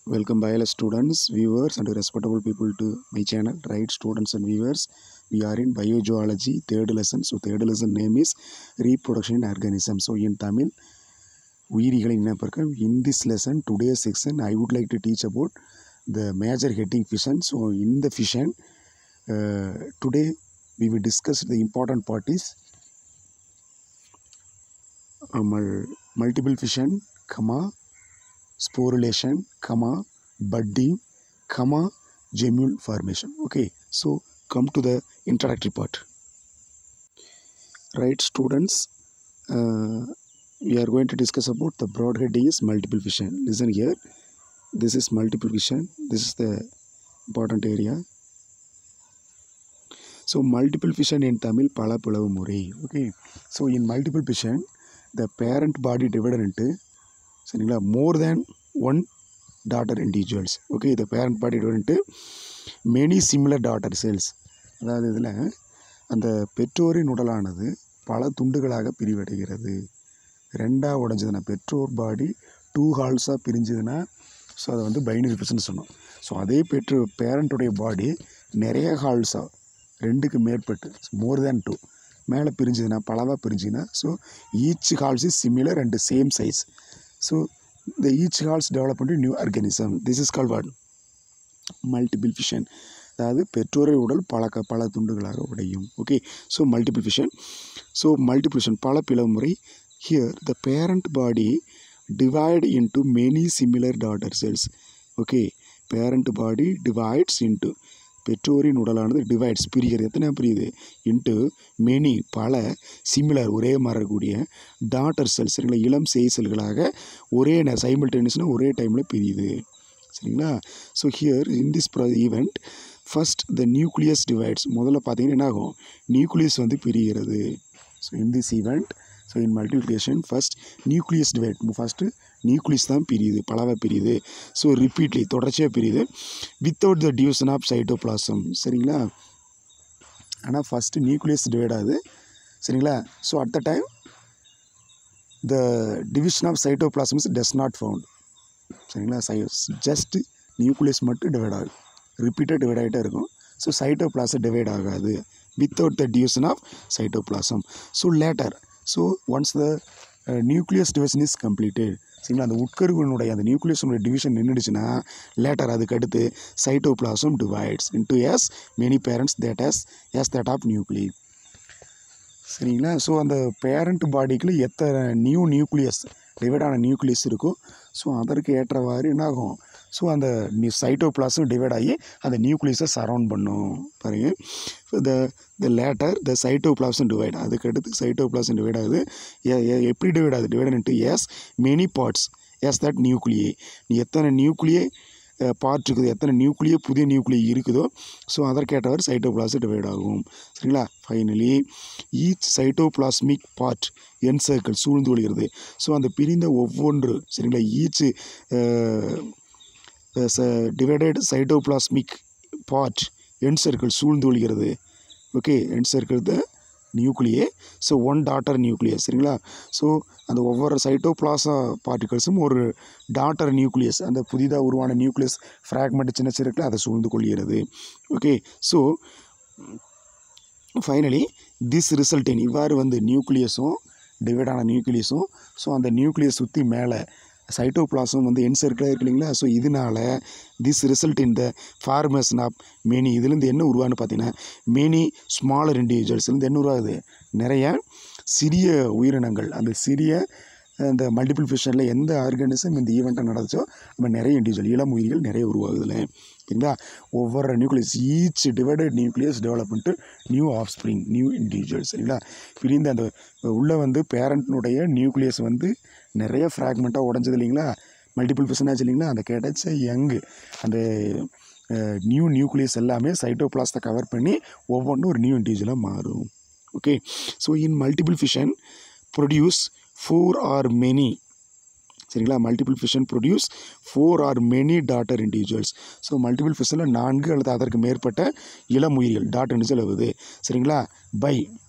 Welcome biology students, viewers and respectable people to my channel, right students and viewers. We are in biogeology third lesson. So third lesson name is reproduction in organism. So in Tamil, உயிரிகளின் இனப்பெருக்கம் in this lesson today's section I would like to teach about the major heading fission. So in the fission uh, today we will discuss the important part is uh, mul- multiple fission, comma sporulation, comma budding, comma gemule formation. Okay, so come to the introductory part. Right, students, uh, we are going to discuss about the broad heading is multiple fission. Listen here, this is multiple fission. This is the important area. So multiple fission in Tamil பல பிளவு முறை okay so in multiple fission the parent body divided into சரிங்களா more than one daughter individuals okay the parent body divided into many similar daughter cells அதாவது இதில் அந்த பெற்றோரின் உடலானது பல துண்டுகளாக பிரிவடைகிறது ரெண்டாக உடஞ்சதுன்னா பெற்றோர் பாடி டூ ஹால்ஸாக பிரிஞ்சுதுன்னா ஸோ அதை வந்து பைனரி ஃபிஷன் சொன்னோம் ஸோ அதே பெற்றோர் பேரண்ட்டுடைய பாடி நிறைய ஹால்ஸாக ரெண்டுக்கு மேற்பட்டு மோர் தேன் டூ மேலே பிரிஞ்சுதுன்னா பலவாக பிரிஞ்சுதுன்னா so each halls is similar and same size so the each halls develop into new organism this is called what multiple fission அதாவது பெற்றோரை உடல் பல க பல துண்டுகளாக உடையும் okay so multiple fission so multiple fission பல பிளவு முறை here the parent body divide into many similar daughter cells okay parent body divides into பெற்றோரின் உடலானது டிவைட்ஸ் பிரிகிறது எத்தனை பிரியுது இன்ட்டு மெனி பல சிமிலர் ஒரே மாறக்கூடிய டாட்டர் செல்ஸ் சரிங்களா இளம் சேய் செல்களாக ஒரே சைமில்டேனியஸ்னால் ஒரே டைமில் பிரியுது சரிங்களா so here in this pro event first the nucleus divides முதல்ல பார்த்தீங்கன்னா என்ன ஆகும் நியூக்ளியஸ் வந்து பிரிகிறது so in this event so in multiplication first nucleus divide first nucleus தான் பிரியுது பலவாக பிரியுது ஸோ ரிப்பீட்லி தொடர்ச்சியாக பிரியுது without the tuition of cytoplasm சரிங்களா ஆனால் ஃபஸ்ட்டு நியூக்ளியஸ் டிவைட் ஆகுது சரிங்களா so at the time the division of cytoplasms does not found சரிங்களா சை ஜஸ்ட் நியூக்ளியஸ் மட்டும் டிவைட் ஆகும் ரிப்பீட்டாக டிவைட் ஆகிட்டே இருக்கும் ஸோ சைட்டோபிளாசம் டிவைட் ஆகாது without the tuition of cytoplasm so later so once the nucleus division is completed சரிங்களா அந்த உட்கருவினுடைய அந்த நியூக்ளியஸுடைய டிவிஷன் நின்றுடுச்சுன்னா லேட்டர் அதுக்கு அடுத்து cytoplasm divides into as many parents that as as that of nuclei சரிங்களா so அந்த parent பாடிக்குள்ள எத்தனை நியூ நியூக்ளியஸ் டிவைடான நியூக்ளியஸ் இருக்கோ ஸோ அதற்கு ஏற்றவாறு என்னாகும் ஸோ அந்த நியூ சைட்டோபிளாஸும் டிவைட் ஆகி அந்த நியூக்ளியஸை சரவுண்ட் பண்ணும் பாருங்க த த லேட்டர் த சைட்டோபிளாஸும் டிவைட் அதுக்கடுத்து சைட்டோபிளாஸும் டிவைட் ஆகுது எ- எ- எப்படி டிவைட் ஆகுது divide into as many parts as that nuclei நீ எத்தனை நியூக்ளியே பார்ட் இருக்குது எத்தனை நியூக்ளியே புதிய நியூக்ளியே இருக்குதோ ஸோ அதற்கேற்றவாறு சைட்டோபிளாஸ் டிவைட் ஆகும் சரிங்களா finally each cytoplasmic part encircle சூழ்ந்து கொள்கிறது ஸோ அந்த பிரிந்த ஒவ்வொன்று சரிங்களா each divided cytoplasmic part encircle சூழ்ந்து கொள்கிறது okay encircle the nuclei so one daughter nucleus சரிங்களா ஸோ அந்த ஒவ்வொரு சைட்டோபிளாசா பார்ட்டிகல்ஸும் ஒரு டாட்டர் நியூக்ளியஸ் அந்த புதிதாக உருவான நியூக்ளியஸ் ஃப்ராக்மெண்ட் சின்ன சிறுக்கில் அதை சூழ்ந்து கொள்கிறது okay so finally this result in இவ்வாறு வந்து நியூக்ளியஸும் டிவைடான நியூக்ளியஸும் ஸோ அந்த நியூக்ளியஸ் சுற்றி மேலே சைட்டோபிளாசம் வந்து என் சர்க்கிளாக இருக்கு இல்லைங்களா ஸோ இதனால திஸ் ரிசல்ட் இந்த ஃபார்மேஷன் ஆஃப் மெனி இதுலேருந்து என்ன உருவான்னு பார்த்தீங்கன்னா மெனி ஸ்மாலர் இண்டிவிஜுவல்ஸ்லேருந்து என்ன உருவாகுது நிறைய சிறிய உயிரினங்கள் அந்த சிறிய அந்த மல்டிபிள் ஃபிஷனில் எந்த ஆர்கானிசம் இந்த ஈவெண்ட்டை நடந்துச்சோ நம்ம நிறைய இண்டிவிஜுவல் இளம் உயிர்கள் நிறைய உருவாகுதுல சரிங்களா ஒவ்வொரு nucleus each divided nucleus develop பண்ணிட்டு new offspring new individual சரிங்களா பிரிந்த அந்த உள்ளே வந்து பேரண்ட்னுடைய நியூக்ளியஸ் வந்து நிறைய ஃப்ராக்மெண்ட்டாக உடஞ்சது இல்லைங்களா மல்டிபிள் ஃபிஷன் ஆச்சு இல்லைங்களா அந்த கிடைச்ச யங்கு அந்த நியூ நியூக்ளியஸ் எல்லாமே சைட்டோபிளாஸ்தை கவர் பண்ணி ஒவ்வொன்றும் ஒரு நியூ இண்டிவிஜுவலாக மாறும் okay so in multiple fission produce four or many சரிங்களா multiple fission produce four or many daughter individuals so multiple ஃபிஷனில் நான்கு அல்லது அதற்கு மேற்பட்ட இளம் உயிர்கள் டாட்டர் இண்டிவிஜுவல் ஆகுது சரிங்களா பை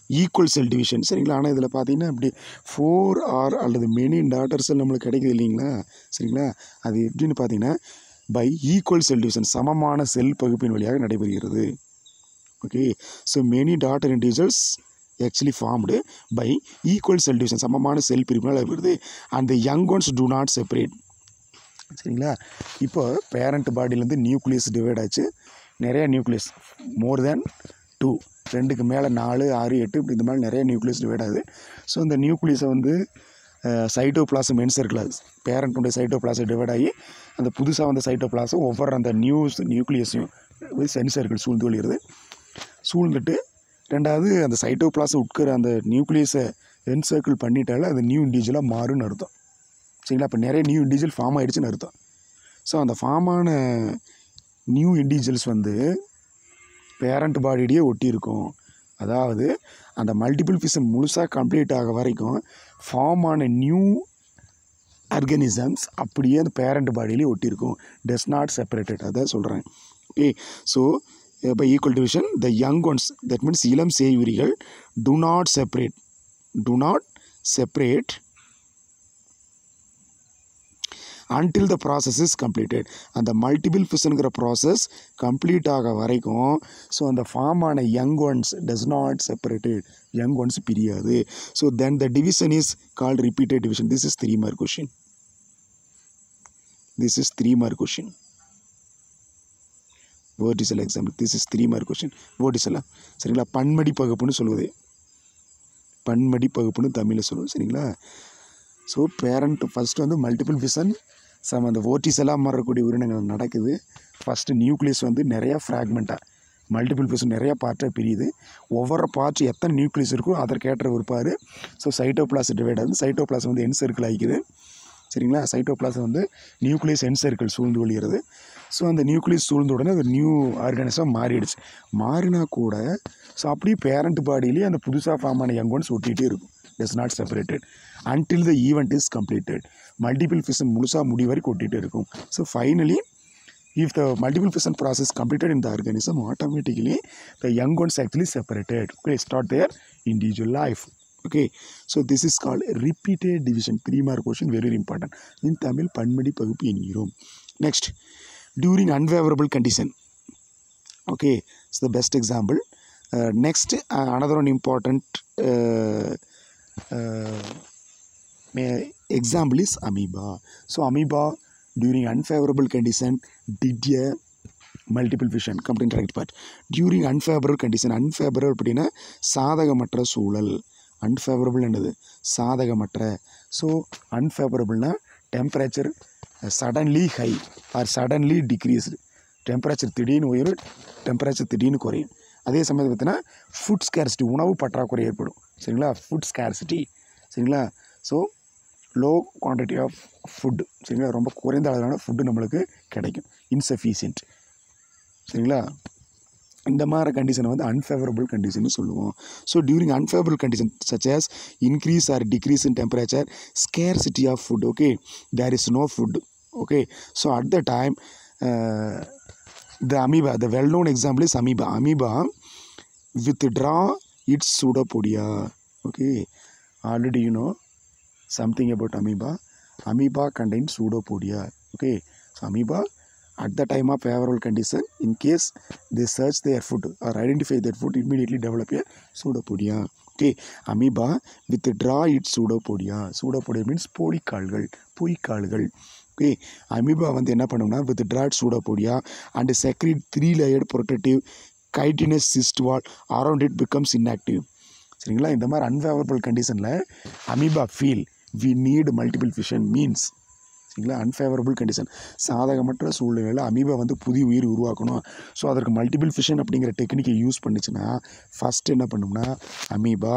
ஈக்குவல் செல் டிவிஷன் சரிங்களா ஆனால் இதில் பார்த்தீங்கன்னா இப்படி ஃபோர் ஆர் அல்லது மெனி டாட்டர் செல் நம்மளுக்கு கிடைக்குது இல்லைங்களா சரிங்களா அது எப்படின்னு பார்த்தீங்கன்னா பை ஈக்குவல் செல் டிவிஷன் சமமான செல் பகுப்பின் வழியாக நடைபெறுகிறது okay so many daughter individuals actually formed by equal cell division சமமான செல் பிரிவினால் வருது அந்த young ones do not separate சரிங்களா இப்போ பேரண்ட் பாடியிலேருந்து நியூக்ளியஸ் டிவைட் ஆச்சு நிறைய நியூக்ளியஸ் மோர் தேன் டூ ரெண்டுக்கு மேலே நாலு ஆறு எட்டு இப்படி இந்த மாதிரி நிறைய நியூக்ளியஸ் டிவைட் ஆகுது ஸோ இந்த நியூக்ளியஸை வந்து சைட்டோபிளாசம் என்சர்க்கிளாஸ் பேரண்ட்டுடைய சைட்டோபிளாசம் டிவைட் ஆகி அந்த புதுசாக வந்த சைட்டோபிளாசம் ஒவ்வொரு அந்த நியூஸ் நியூக்ளியஸையும் சென்சர்கள் சூழ்ந்து கொள்கிறது சூழ்ந்துட்டு ரெண்டாவது அந்த சைட்டோபிளாசம் உட்கிற அந்த நியூக்ளியஸை என்சர்க்கிள் பண்ணிட்டாலே அது நியூ இண்டிவிஜுவலாக மாறுன்னு அர்த்தம் சரிங்களா இப்போ நிறைய நியூ இண்டிவிஜுவல் ஃபார்ம் ஆயிடுச்சுன்னு அர்த்தம் ஸோ அந்த ஃபார்ம் ஆன நியூ இண்டிவிஜுவல்ஸ் வந்து பேரண்ட் பாடியிலேயே ஒட்டி இருக்கும் அதாவது அந்த மல்டிபிள் ஃபிஷன் முழுசாக கம்ப்ளீட் ஆக வரைக்கும் ஃபார்ம் ஆன நியூ ஆர்கனிசம்ஸ் அப்படியே அந்த பேரண்ட் பாடியிலே ஒட்டியிருக்கும் டஸ் நாட் செப்பரேட்டட் அதான் சொல்கிறேன் ஓகே ஸோ இப்போ equal division the young ones that means இளம் செய்விரிகள் do not separate do not separate until the process is completed அந்த மல்டிபிள் ஃபிஷனுங்கிற ப்ராசஸ் கம்ப்ளீட் ஆக வரைக்கும் ஸோ அந்த ஃபார்ம் ஆன young ones does not separated young ones பிரியாது so then the division is called repeated division this is three mark question this is three mark question வேர்டிசல் example this is three mark question வேர்டிசலா சரிங்களா பன்மடி பகுப்புன்னு சொல்லுவது பன்மடி பகுப்புன்னு தமிழில் சொல்லுவோம் சரிங்களா ஸோ பேரண்ட் ஃபஸ்ட்டு வந்து மல்டிபிள் விஷன் சம் அந்த ஓட்டிசெல்லாம் மாறக்கூடிய உயிரினங்கள் நடக்குது ஃபஸ்ட்டு நியூக்ளியஸ் வந்து நிறையா ஃப்ராக்மெண்ட்டாக மல்டிபிள் விஷன் நிறையா பார்ட்டாக பிரியுது ஒவ்வொரு பார்ட் எத்தனை நியூக்ளியஸ் இருக்கோ அதற்கேற்ற இருப்பார் ஸோ சைட்டோபிளாஸ் டிவைட் ஆகுது சைட்டோபிளாஸ் வந்து என் சர்க்கிள் ஆகிக்குது சரிங்களா சைட்டோபிளாஸ் வந்து நியூக்ளியஸ் என் சர்க்கிள் சூழ்ந்து கொள்கிறது ஸோ அந்த நியூக்ளியஸ் சூழ்ந்த உடனே அது நியூ ஆர்கானிசம் மாறிடுச்சு மாறினா கூட ஸோ அப்படியே பேரண்ட் பாடியிலேயே அந்த புதுசாக ஃபார்ம் ஆன யங் ஒன்ஸ் ஒட்டிகிட்டே இருக்கும் is not separated until the event is completed multiple fission முழுசாக முடி வரைக்கும் ஒட்டிகிட்டே இருக்கும் so finally if the multiple fission process completed in the organism automatically the young ones actually separated okay start their individual life okay so this is called repeated division three mark question very very important in tamil பன்மடி பகுப்பு என்கிறோம் next during unfavorable condition okay it's the best example uh, next uh, another one important uh, uh, may- example is amoeba so amoeba during unfavorable condition did a multiple fission come to interact part during unfavorable condition unfavorable அப்படின்னா சாதகமற்ற சூழல் unfavourable என்னது சாதகமற்ற so அன்ஃபேவரபிள்னா temperature suddenly high or suddenly decreased temperature திடீர்னு உயரும் temperature திடீர்னு குறையும் அதே சமயத்தில் பார்த்தீங்கன்னா ஃபுட் ஸ்கேர்சிட்டி உணவு பற்றாக்குறை ஏற்படும் சரிங்களா ஃபுட் ஸ்கேர்சிட்டி சரிங்களா so low quantity of food சரிங்களா ரொம்ப குறைந்த அளவிலான ஃபுட்டு நம்மளுக்கு கிடைக்கும் இன்சஃபிஷியன்ட் சரிங்களா இந்த மாதிரி கண்டிஷனை வந்து அன்ஃபேவரபிள் கண்டிஷன் சொல்லுவோம் so during unfavourable condition such as increase or decrease in temperature scarcity of food okay there is no food okay so at the time the amoeba the well known example is amoeba amoeba withdraw its pseudopodia okay already you know something about amoeba amoeba contains pseudopodia okay so amoeba at the time of favorable condition in case they search their food or identify their food immediately develop a pseudopodia okay amoeba withdraw its pseudopodia pseudopodia means போலிக்கால்கள் பொய்க்கால்கள் okay amoeba வந்து என்ன பண்ணும்னா withdraws pseudopodia and secrete three layered protective chitinous cyst wall around it becomes inactive சரிங்களா இந்த மாதிரி unfavourable கண்டிஷனில் amoeba feel we need multiple fission means சரிங்களா அன்ஃபேவரபிள் கண்டிஷன் சாதகமற்ற சூழ்நிலையில் அமீபா வந்து புதிய உயிர் உருவாக்கணும் ஸோ அதற்கு மல்டிபிள் ஃபிஷன் அப்படிங்கிற டெக்னிக்கை யூஸ் பண்ணுச்சுன்னா ஃபஸ்ட் என்ன பண்ணும்னா amoeba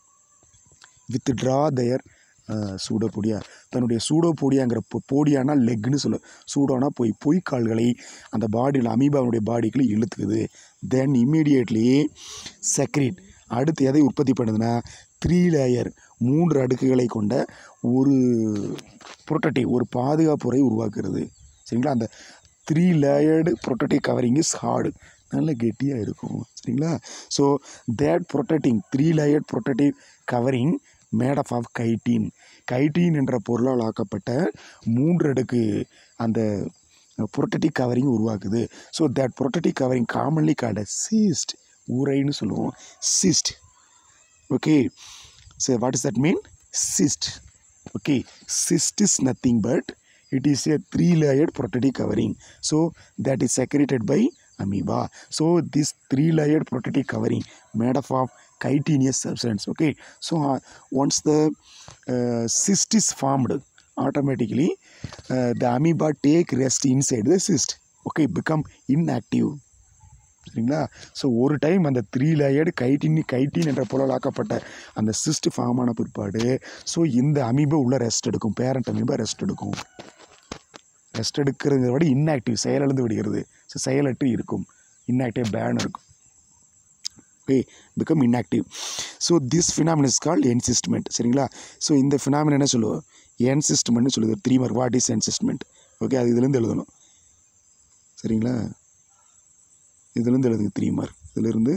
withdraw their pseudopodia தன்னுடைய சூடோபோடியாங்கிற பொ- போடியானா லெக்னு சொல்ல சூடோனா பொய் பொய்க்கால்களை அந்த பாடியில் அமீபாவுடைய பாடிக்குள்ளே இழுத்துக்குது தென் இம்மீடியட்லி செக்ரிட் அடுத்து எதை உற்பத்தி பண்ணுதுன்னா த்ரீ லேயர் மூன்று அடுக்குகளை கொண்ட ஒரு புரோட்டோட்டிவ் ஒரு பாதுகாப்பு உரை உருவாக்குறது சரிங்களா அந்த three layered protective covering is hard நல்ல கெட்டியாக இருக்கும் சரிங்களா so that protecting three layered protective covering made of of chitin chitin என்ற பொருளால் ஆக்கப்பட்ட மூன்று அடுக்கு அந்த ப்ரொட்டக்டிவ் கவரிங் உருவாக்குது so that protective covering commonly called cyst ஊரைன்னு சொல்லுவோம் cyst okay so what is that mean cyst okay cyst is nothing but it is a three layered protective covering so that is secreted by amoeba so this three layered protective covering made up of chitinous substance okay so uh, once the uh, cyst is formed automatically uh, the amoeba take rest inside the cyst okay become inactive சரிங்களா so ஒரு time அந்த three layered chitin chitin என்ற புலலாக்கப்பட்ட அந்த cyst form ஆன பிற்பாடு so இந்த amoeba உள்ள ரெஸ்ட் எடுக்கும் பேரண்ட் அமீபா ரெஸ்ட் எடுக்கும் ரெஸ்ட் எடுக்கிறத விட இன்ஆக்டிவ் செயலிழந்து விடுகிறது ஸோ செயலற்று இருக்கும் இன்ஆக்டிவ் பேன் இருக்கும் okay become inactive so this phenomenon is called encystment சரிங்களா ஸோ இந்த ஃபினாமின் என்ன சொல்லுவோம் என்சிஸ்ட்மெண்ட்னு சொல்லுது three mark what is encystment okay அது இதுலேருந்து எழுதணும் சரிங்களா இதுலேருந்து எழுதுங்க த்ரீ மார்க் இதிலிருந்து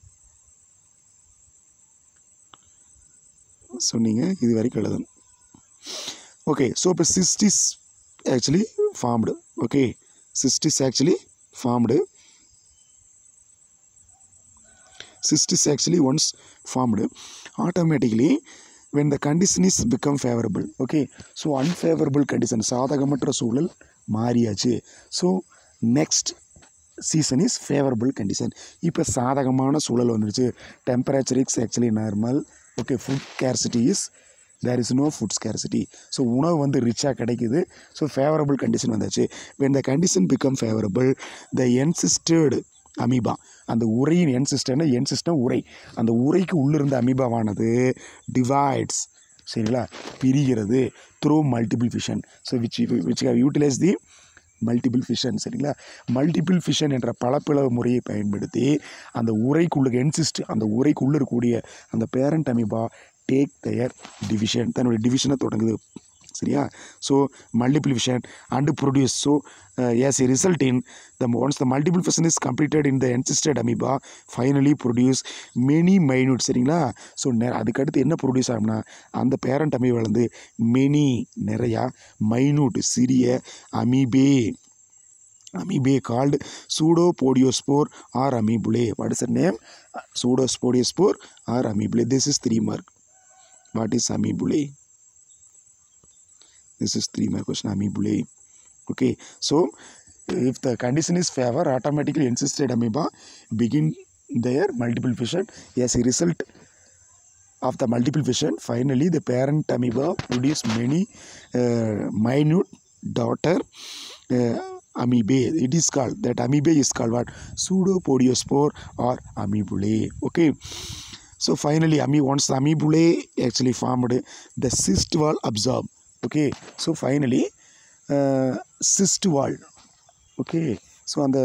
சொன்னீங்க இது வரைக்கும் எழுதணும் ஓகே ஸோ இப்போ cyst is actually formed okay cyst is actually formed cyst is actually once formed automatically when the condition is become favorable okay so unfavorable condition சாதகமற்ற சூழல் மாறியாச்சு so next season is favourable condition இப்போ சாதகமான சூழல் வந்துருச்சு temperature is actually normal okay food scarcity is there is no food scarcity so உணவு வந்து ரிச்சாக கிடைக்குது ஸோ ஃபேவரபிள் கண்டிஷன் வந்தாச்சு when the condition become favourable the encysted amoeba அந்த உரையின் என்சிஸ்டர்னா என்சிஸ்டம் உரை அந்த உரைக்கு உள்ளிருந்த அமீபாவானது டிவைட்ஸ் சரிங்களா பிரிகிறது through multiple fission so which which utilise the multiple fission சரிங்களா மல்டிபிள் ஃபிஷன் என்ற பலப்பிளவு முறையை பயன்படுத்தி அந்த உரைக்குள்ள என்சிஸ்ட் அந்த உரைக்குள்ள இருக்கக்கூடிய அந்த parent amoeba take their division தன்னுடைய டிவிஷனை தொடங்குது சரியா so multiple fission and produce so as a result in the once the multiple fission is completed in the encysted amoeba finally produce many minute சரிங்களா ஸோ நெ அதுக்கடுத்து என்ன produce ஆகும்னா அந்த பேரண்ட் அமீபாலேருந்து மெனி நிறையா மைனூட் சிறிய amoebae amoebae called pseudopodiospore or amoebulae what is the name pseudopodiospore or amoebulae this is three mark what is amoebulae this is three mark question amoebulae okay so if the condition is favor automatically encysted amoeba begin their multiple fission as a result of the multiple fission finally the parent amoeba produce many uh, minute daughter uh, amoebae it is called that amoebae is called what pseudopodiospore or amoebulae okay so finally ami once the amoebulae actually formed the cyst wall absorb okay so finally uh, cyst wall okay so அந்த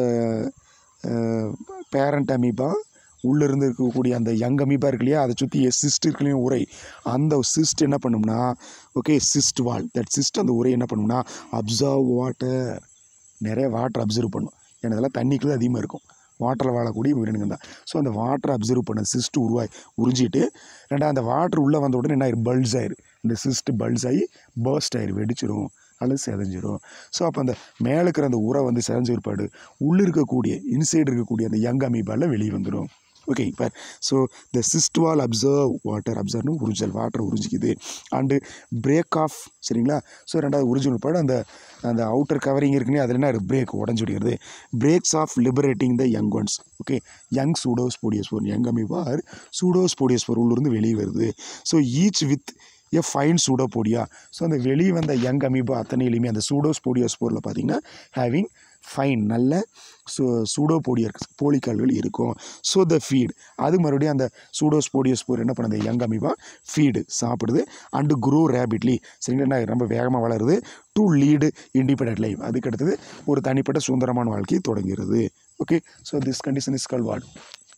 parent amoeba உள்ளிருந்து இருக்கக்கூடிய அந்த young amoeba இருக்கு இல்லையா அதை சுற்றி cyst இருக்குலையும் உரை அந்த சிஸ்ட் என்ன பண்ணும்னா okay cyst wall that cyst அந்த உரை என்ன பண்ணும்னா அப்சர்வ் வாட்டர் நிறைய வாட்டர் அப்சர்வ் பண்ணும் ஏன்னா இதெல்லாம் தண்ணிக்குள்ளே அதிகமாக இருக்கும் வாட்டரில் வாழக்கூடிய உயிரினங்கள் தான் ஸோ அந்த வாட்டரை அப்சர்வ் பண்ண சிஸ்ட் உருவாய் உறிஞ்சிட்டு ரெண்டா அந்த வாட்டர் உள்ளே வந்த உடனே என்ன ஆயிரும் பல்ஸ் ஆயிரு இந்த சிஸ்ட் பல்ஸ் ஆகி பர்ஸ்ட் ஆயிரு வெடிச்சிரும் அல்லது செதஞ்சிரும் ஸோ அப்போ அந்த மேலே இருக்கிற அந்த உரை வந்து செதஞ்ச பிற்பாடு உள்ளே இருக்கக்கூடிய இன்சைடு இருக்கக்கூடிய அந்த யங் அமீபாவில் வெளியே வந்துடும் ஓகே இப்போ so the cyst wall absorb water அப்சர்வ்னு உறிஞ்சல் வாட்டர் உறிஞ்சிக்குது அண்டு பிரேக் ஆஃப் சரிங்களா ஸோ ரெண்டாவது உறிஞ்சல் பிற்பாடு அந்த அந்த அவுட்டர் கவரிங் இருக்குன்னு அதில் என்ன பிரேக் உடஞ்சி விடுகிறது breaks off liberating the young ones okay young pseudopodiospore young அமீபார் சூடோஸ் போடியஸ்போர் உள்ளிருந்து வெளியே வருது so each with a fine pseudopodia so அந்த வெளியே வந்த யங் அமீபா அத்தனையிலுமே அந்த சூடோஸ் போடியோஸ்போரில் பார்த்தீங்கன்னா ஹேவிங் ஃபைன் நல்ல சூ சூடோபோடியர் போலிக்கால்கள் இருக்கும் ஸோ த ஃபீட் அது மறுபடியும் அந்த சூடோஸ் போடியோஸ்போர் என்ன பண்ணுது யங் அமீபா ஃபீடு சாப்பிடுது அண்டு குரோ ரேபிட்லி சரிங்களா ரொம்ப வேகமாக வளருது டு லீடு இண்டிபெண்ட் லைஃப் அதுக்கு அடுத்தது ஒரு தனிப்பட்ட சுதந்திரமான வாழ்க்கையை தொடங்குகிறது okay so this condition is call what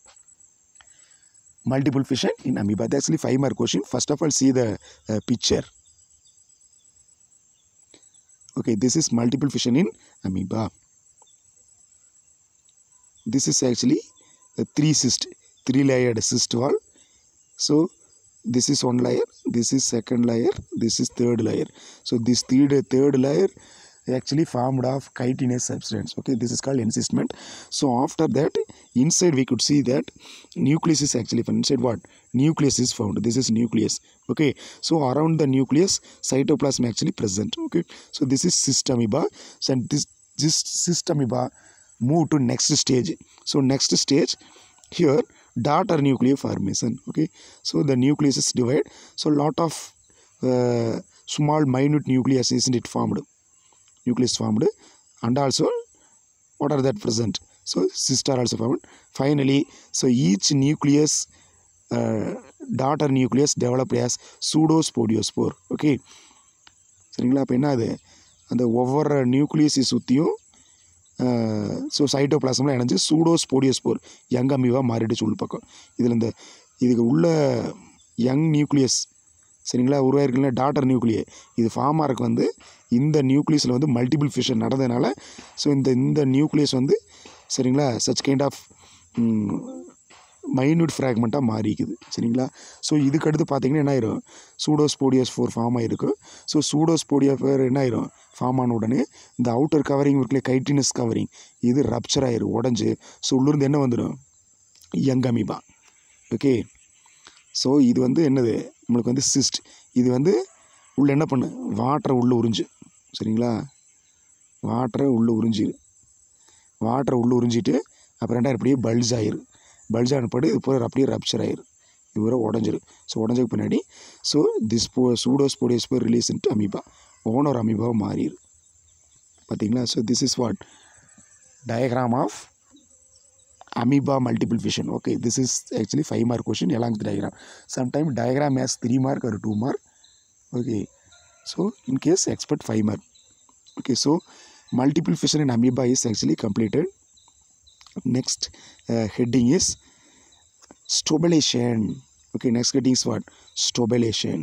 multiple fission in amoeba. That's actually five mark question. First of all, see the uh, picture. Okay, this is multiple fission in amoeba. this is actually a three cyst three layered cyst wall so this is one layer this is second layer this is third layer so this third third layer actually formed of chitinous substance okay this is called encystment so after that inside we could see that nucleus is actually found inside what nucleus is found this is nucleus okay so around the nucleus cytoplasm actually present okay so this is cyst amoeba so and this this cyst amoeba move to next stage so next stage here daughter nuclear formation okay so the nucleus is divided so lot of uh, small minute nucleus isn't it formed nucleus formed and also what are that present so cyst are also formed finally so each nucleus uh, daughter nucleus developed as pseudosporidospore okay சரிங்களா அப்போ என்ன அது அந்த ஒவ்வொரு நியூக்ளியஸை சுற்றியும் so சைட்டோபிளாசமில் இணைஞ்சு சூடோஸ்போடியோஸ்போர் young அமீவா மாறிடுச்சு உள் பக்கம் இதில் இந்த இதுக்கு உள்ள யங் நியூக்ளியஸ் சரிங்களா உருவாயிருக்குல்ல டாட்டர் நியூக்ளியே இது ஃபார்ம் ஆகிறதுக்கு வந்து இந்த நியூக்ளியஸில் வந்து மல்டிபிள் ஃபிஷன் நடந்ததுனால ஸோ இந்த இந்த நியூக்ளியஸ் வந்து சரிங்களா சச் கைண்ட் ஆஃப் மைன்யூட் ஃப்ராக்மெண்ட்டாக மாறிக்குது சரிங்களா ஸோ இதுக்கு அடுத்து பார்த்தீங்கன்னா என்ன ஆயிரும் சூடோஸ்போடியஸ் ஃபோர் ஃபார்ம் ஆகிருக்கும் ஸோ சூடோஸ்போடியா ஃபோர் என்ன ஆயிரும் ஃபார்ம் ஆன உடனே இந்த அவுட்டர் கவரிங் இருக்குல்ல கைட்டினஸ் கவரிங் இது ரப்சர் ஆயிரும் உடஞ்சி ஸோ உள்ளிருந்து என்ன வந்துடும் யங் அமீபா ஓகே ஸோ இது வந்து என்னது நம்மளுக்கு வந்து சிஸ்ட் இது வந்து உள்ள என்ன பண்ணு வாட்டரை உள்ளே உறிஞ்சு சரிங்களா வாட்டரை உள்ளே உறிஞ்சிரு வாட்டரை உள்ளே உறிஞ்சிட்டு அப்புறம் ரெண்டாயிரம் அப்படியே பல்ஸ் ஆயிரு பல்ஸ் ஆனப்படு இது போகிற அப்படியே ரப்சர் ஆயிரு இவரை உடஞ்சிரு ஸோ உடஞ்சதுக்கு பின்னாடி ஸோ திஸ் போ சூடோஸ் போடியஸ் போய் ரிலீஸ் இன்ட்டு அமீபா ஓனர் அமீபாவை மாறிடு பார்த்தீங்களா so this is what diagram of amoeba multiple fission okay this is actually 5 mark question along the diagram sometime diagram has 3 mark or 2 mark okay so in case expect 5 mark okay so multiple fission in amoeba is actually completed next uh, heading is stobulation okay next heading is what stobulation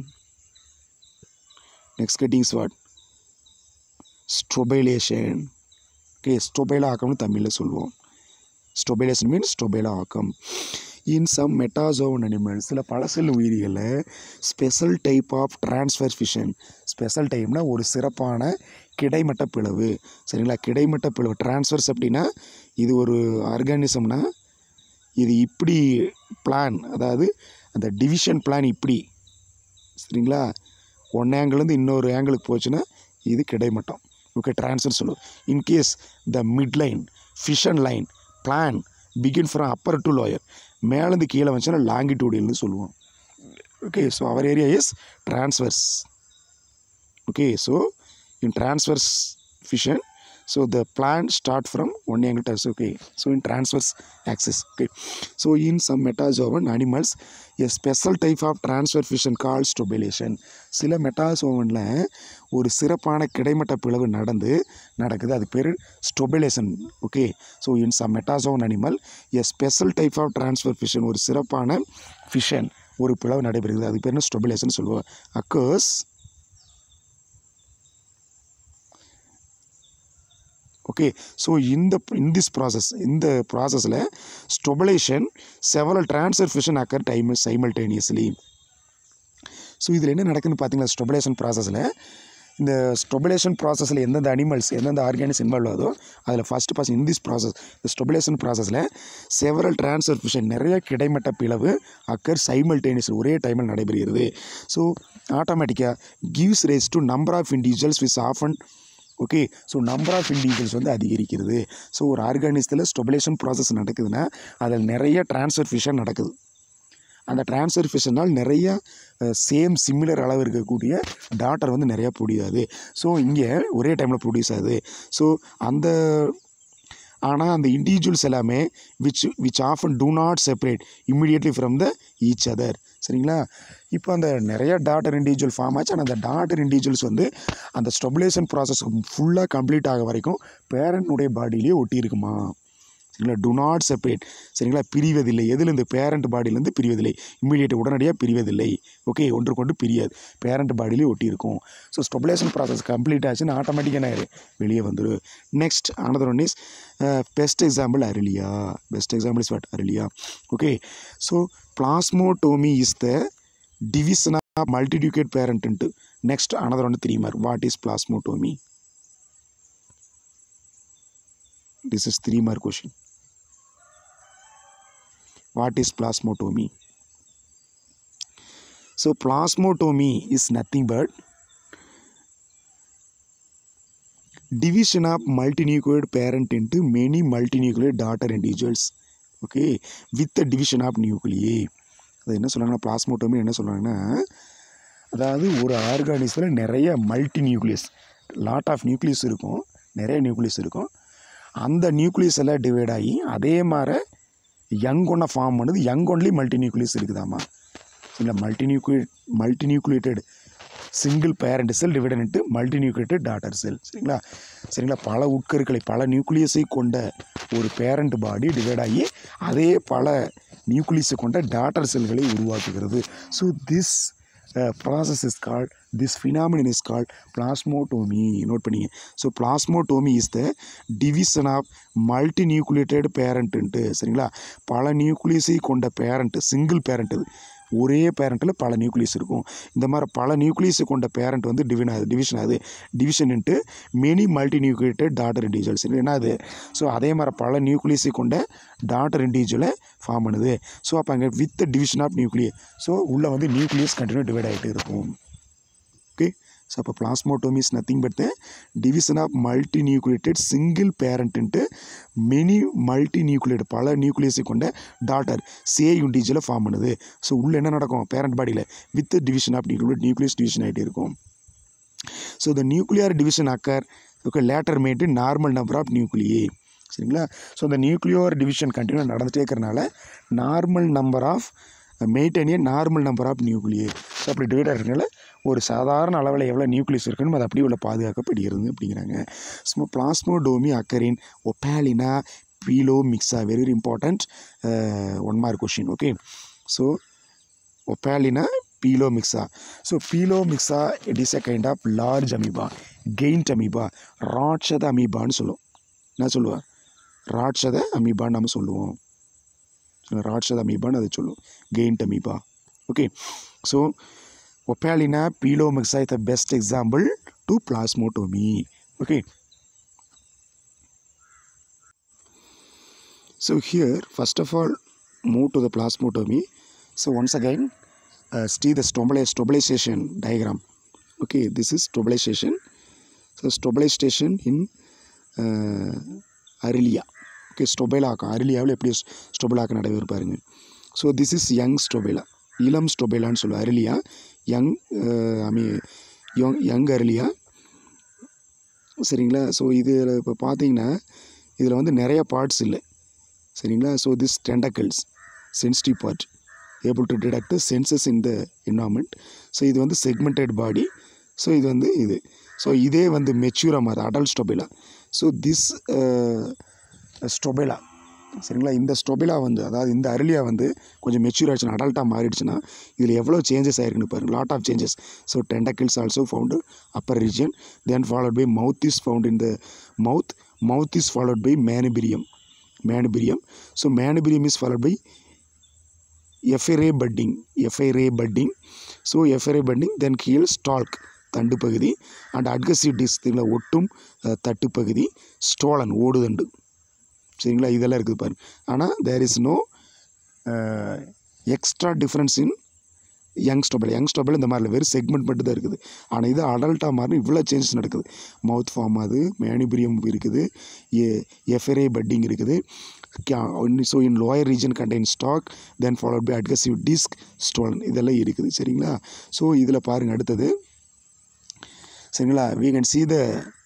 next heading is what stobulation okay strobila ஆக்கம்னு தமிழில் சொல்லுவோம் ஸ்டொபைலேஷன் means ஸ்டொபைலா ஆக்கம் இன் some metazoan animals சில பழசெல் உயிரிகளில் special type of transfer fission special டைப்னா ஒரு சிறப்பான கிடைமட்ட பிளவு சரிங்களா கிடைமட்ட பிளவு டிரான்ஸ்ஃபர்ஸ் அப்படின்னா இது ஒரு ஆர்கானிசம்னா இது இப்படி பிளான் அதாவது அந்த டிவிஷன் பிளான் இப்படி சரிங்களா ஒன் ஆங்கிள்லேருந்து இன்னொரு ஆங்கிளுக்கு போச்சுன்னா இது கிடைமட்டம் ஓகே ட்ரான்ஸ்ஃபர் சொல்லுவோம் in case the mid line fission line plane begin from upper to lower மேலேருந்து கீழே வந்துச்சுன்னா லாங்கிடியூடியல்னு சொல்லுவோம் okay so our area is transverse okay so in transverse fission so the plane start from one angle to okay so in transverse axis okay so in some metazoan animals a special type of transfer fission call strobilation சில மெட்டாசோவனில் ஒரு சிறப்பான கிடைமட்ட பிளவு நடந்து நடக்குது அதுக்கு பேர் strobilation okay so in some metazoan animal a special type of transfer fission ஒரு சிறப்பான ஃபிஷன் ஒரு பிளவு நடைபெறுகிறது அதுக்கு பேர் என்ன ஸ்டொபிலேஷன் சொல்லுவோம் அக்கர்ஸ் ஓகே ஸோ இந்த இன் திஸ் ப்ராசஸ் இந்த ப்ராசஸில் strobilation several transfer fission occur time simultaneously so இதில் என்ன நடக்குதுன்னு பார்த்தீங்களா ஸ்டொபலேஷன் ப்ராசஸில் இந்த ஸ்டொபலேஷன் ப்ராசஸில் எந்தெந்த அனிமல்ஸ் எந்தெந்த ஆர்கானிஸ் இன்வால்வ் ஆகுதோ அதில் first pass in this process இந்த ஸ்டொபலேஷன் ப்ராசஸில் செவரல் ட்ரான்ஸ்ஃபர் ஃபிஷன் நிறைய கிடைமட்ட பிளவு அக்கர் சைமல்டேனியஸ் ஒரே டைமில் நடைபெறுகிறது ஸோ ஆட்டோமேட்டிக்காக gives rise to number of individuals which often okay so number of individuals வந்து அதிகரிக்கிறது ஸோ ஒரு ஆர்கானிசத்தில் ஸ்டொபலேஷன் ப்ராசஸ் நடக்குதுன்னா அதில் நிறைய ட்ரான்ஸ்ஃபர் ஃபிஷன் நடக்குது அந்த ட்ரான்ஸ்ஃபர் ஃபிஷனால் நிறைய சேம் சிமிலர் அளவு இருக்கக்கூடிய டாட்டர் வந்து நிறையா ப்ரொடியூஸ் ஆகுது ஸோ இங்கே ஒரே டைமில் ப்ரொடியூஸ் ஆகுது ஸோ அந்த ஆனால் அந்த இண்டிவிஜுவல்ஸ் எல்லாமே which which often do not separate immediately from the each other சரிங்களா இப்போ அந்த நிறைய டாட்டர் இண்டிவிஜுவல் ஃபார்ம் ஆச்சு ஆனால் அந்த டாட்டர் இண்டிவிஜுவல்ஸ் வந்து அந்த ஸ்டொபுலேஷன் ப்ராசஸ் ஃபுல்லாக கம்ப்ளீட் ஆக வரைக்கும் பேரண்ட்னுடைய பாடியிலே ஒட்டி இருக்குமா சரிங்களா டு நாட் செப்பரேட் சரிங்களா பிரிவதில்லை எதுலேருந்து பேரண்ட் பாடியிலேருந்து பிரிவதில்லை இம்மீடியட் உடனடியாக பிரிவதில்லை ஓகே ஒன்று கொண்டு பிரியாது பேரண்ட் பாடியிலே ஒட்டி இருக்கும் ஸோ ஸ்டெபிலேஷன் ப்ராசஸ் கம்ப்ளீட் ஆச்சுன்னா ஆட்டோமேட்டிக்காக என்ன ஆயிரு வெளியே வந்துடும் next another one is best example Aurelia best example is what Aurelia okay so plasmotomy is the division of multinucleate parent into next another one three mark what is plasmotomy this is three mark question what is plasmotomy so plasmotomy is nothing but division of multinucleate parent into many multinucleate daughter individuals okay with the division of nuclei அது என்ன சொல்கிறாங்கன்னா plasmotomy என்ன சொல்கிறாங்கன்னா அதாவது ஒரு ஆர்கானிஸில் நிறைய multi nucleus lot of nucleus இருக்கும் நிறைய நியூக்ளியஸ் இருக்கும் அந்த நியூக்ளியஸ் எல்லாம் டிவைட் ஆகி அதே மாதிரி யங் ஒன்றை ஃபார்ம் பண்ணுது யங் ஒன்லி மல்டி நியூக்ளியஸ் இருக்குதாம்மா இல்லை multi nucleate multi nucleated single parent cell divided into multi nucleated daughter cell சரிங்களா சரிங்களா பல உட்கருக்களை பல நியூக்ளியஸை கொண்ட ஒரு பேரண்ட் பாடி டிவைட் ஆகி அதே பல நியூக்ளியஸை கொண்ட டாட்டர் செல்களை உருவாக்குகிறது so this process is called this phenomenon is called plasmotomy note பண்ணிங்க so plasmotomy is the division of multi nucleated parent into சரிங்களா பல நியூக்ளியஸை கொண்ட பேரண்ட் சிங்கிள் பேரண்ட் இது ஒரே பேரண்ட்டில் பல நியூக்ளியஸ் இருக்கும் இந்த மாதிரி பல நியூக்ளியஸை கொண்ட பேரண்ட் வந்து டிவின் ஆகுது டிவிஷன் ஆகுது division into many multi nucleated daughter individuals என்ன அது ஸோ அதே மாதிரி பல நியூக்ளியஸை கொண்ட டாட்டர் இண்டிவிஜுவலை ஃபார்ம் பண்ணுது ஸோ அப்போ அங்கே with division of nuclear so உள்ளே வந்து நியூக்ளியஸ் கண்டினியூ டிவைட் ஆகிட்டு இருக்கும் ஓகே ஸோ அப்போ plasmotomy is nothing but the division of multi nucleated single parent into many multi nucleate பல நியூக்ளியஸை கொண்ட டாட்டர் சே இண்டிஜுவலை ஃபார்ம் பண்ணுது ஸோ உள்ளே என்ன நடக்கும் பேரண்ட் பாடியில் with division of nucleate nucleus division ஆகிட்டே இருக்கும் so the nuclear division occur okay later made normal number of nuclei சரிங்களா ஸோ இந்த நியூக்ளியோர் டிவிஷன் கண்டினியூ நடந்துகிட்டே இருக்கிறனால normal number of maintain a normal number of nuclei so அப்படி divide ஆகிறதுனால ஒரு சாதாரண அளவில் எவ்வளோ நியூக்ளியஸ் இருக்குன்னு அது அப்படியே உள்ள பாதுகாக்கப்படுகிறது அப்படிங்கிறாங்க so plasmotomy occur in Opalina Pelomyxa very very important one mark question okay so Opalina Pelomyxa so Pelomyxa it is a kind of large amoeba giant amoeba ராட்சத அமீபான்னு சொல்லுவோம் என்ன சொல்லுவா ராட்சத அமீபான்னு நம்ம சொல்லுவோம் ராட்சத அமீபான்னு அதை சொல்லுவோம் giant amoeba okay so Opalina Pelomyxa is the best example to plasmotomy okay So here, first of all, move to the plasmotomy. So once again, uh, see the stobili- stabilization diagram. Okay, this is stabilization. So stabilization in uh, Arelia. Okay, ஸ்டொபேலாக்கம் அரிலியாவில் எப்படி ஸ்டொபேலாக்க நடைபெறு பாருங்க so this is young strobila இளம் ஸ்டொபேலான்னு சொல்லுவோம் Aurelia young I mean young young Aurelia சரிங்களா ஸோ இது இப்போ பார்த்தீங்கன்னா இதில் வந்து நிறைய பார்ட்ஸ் இல்லை சரிங்களா so this tentacles sensitive part able to detect senses in the environment so இது வந்து செக்மெண்டட் பாடி ஸோ இது வந்து இது ஸோ இதே வந்து மெச்சூராக மாறுது adult strobila so this strobila சரிங்களா இந்த ஸ்டொபேலா வந்து அதாவது இந்த அருளியா வந்து கொஞ்சம் மெச்சூர் ஆச்சுன்னா அடல்ட்டாக மாறிடுச்சுன்னா இதில் எவ்வளோ சேஞ்சஸ் ஆயிருக்குன்னு பாருங்க lot of changes so tentacles also found upper region then followed by mouth is found in the mouth mouth is followed by manubrium manubrium so manubrium is followed by ephyrae budding ephyrae budding so ephyrae budding then கீழ் stalk தண்டு பகுதி and adhesive டிஸ் இதில் ஒட்டும் அஹ், தட்டு பகுதி stolon ஓடுதண்டு சரிங்களா இதெல்லாம் இருக்குது பாருங்க ஆனால் there is no extra difference in young strobila young strobila இந்த மாதிரி வெறும் செக்மெண்ட் மட்டும் தான் இருக்குது ஆனால் இது அடல்ட்டாக மாறி இவ்வளோ சேஞ்சஸ் நடக்குது மவுத் ஃபார்ம் ஆகுது மேனிபிரியம் இருக்குது ஏ எஃப்எரே பட்டிங் இருக்குது so in lower region contain stack then followed by adhesive disc stolon இதெல்லாம் இருக்குது சரிங்களா ஸோ இதில் பாருங்கள் அடுத்தது சரிங்களா we can see the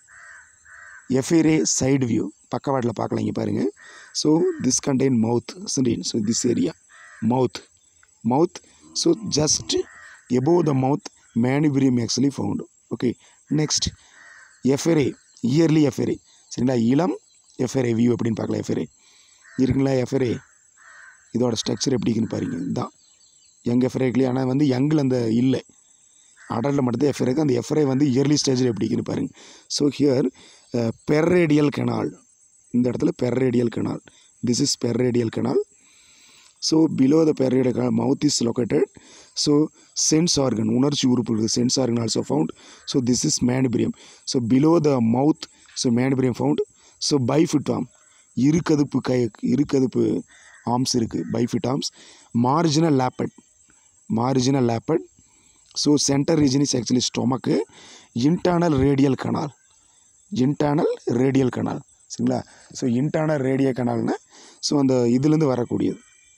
ephyra side view பக்கவாட்டில் பார்க்கலாம் இங்கே பாருங்கள் ஸோ திஸ் கண்டெயின் மவுத் சிண்டின் so this area mouth mouth so just above the mouth manubrium actually found okay next ephyra early ephyra சரிங்களா இளம் எஃப்எரே வியூ அப்படின்னு பார்க்கலாம் எஃப்எரே இருக்குங்களா எஃப்ரே இதோட ஸ்ட்ரக்சர் எப்படி இருக்குன்னு பாருங்க இதுதான் யங் எஃப்ரே இல்லையா ஆனால் வந்து யங்கில் அந்த இல்லை அடலில் மட்டும்தான் எஃப்ரே இருக்குது அந்த எஃப்ரே வந்து இயர்லி ஸ்டேஜில் எப்படி இருக்குன்னு பாருங்க ஸோ ஹியர் பெர்ரேடியல் கெனால் இந்த இடத்துல perradial canal this is perradial canal so below the perradial canal mouth is located so sense organ உணர்ச்சி உறுப்பு இருக்குது sense organ also found so this is manubrium so below the mouth so manubrium found so bifid arm இருக்கதுப்பு கை இருக்கதுப்பு arms இருக்குது bifid arms marginal lappet marginal lappet so centre region is actually stomach internal radial canal internal radial canal சரிங்களா so internal radial கனால்னா so அந்த இதுலேருந்து வரக்கூடியது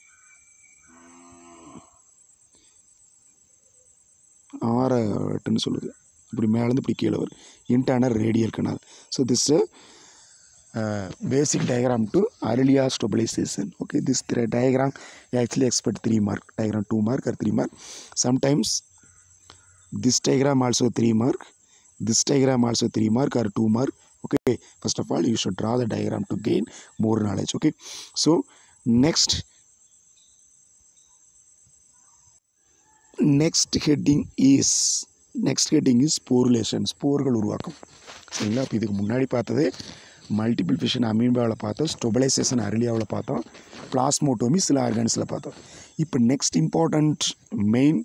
ஆறு எட்டுன்னு சொல்லுது இப்படி மேலேருந்து இப்படி கீழே வரும் internal radial canal so this basic diagram to earlier stabilization okay this th- diagram you actually expect 3 mark diagram 2 mark or 3 mark sometimes this diagram also 3 mark this diagram also 3 mark or 2 mark okay first of all you should draw the diagram to gain more knowledge okay so next next heading is next heading is sporulation ஸ்போர்கள் உருவாக்கம் சரிங்களா அப்போ இதுக்கு முன்னாடி பார்த்தது multiple fission அமீபாவில் பார்த்தோம் ஸ்டொபலைசேஷன் அரிலியாவில் பார்த்தோம் plasmotomy சில ஆர்கான்ஸில் பார்த்தோம் இப்போ next important main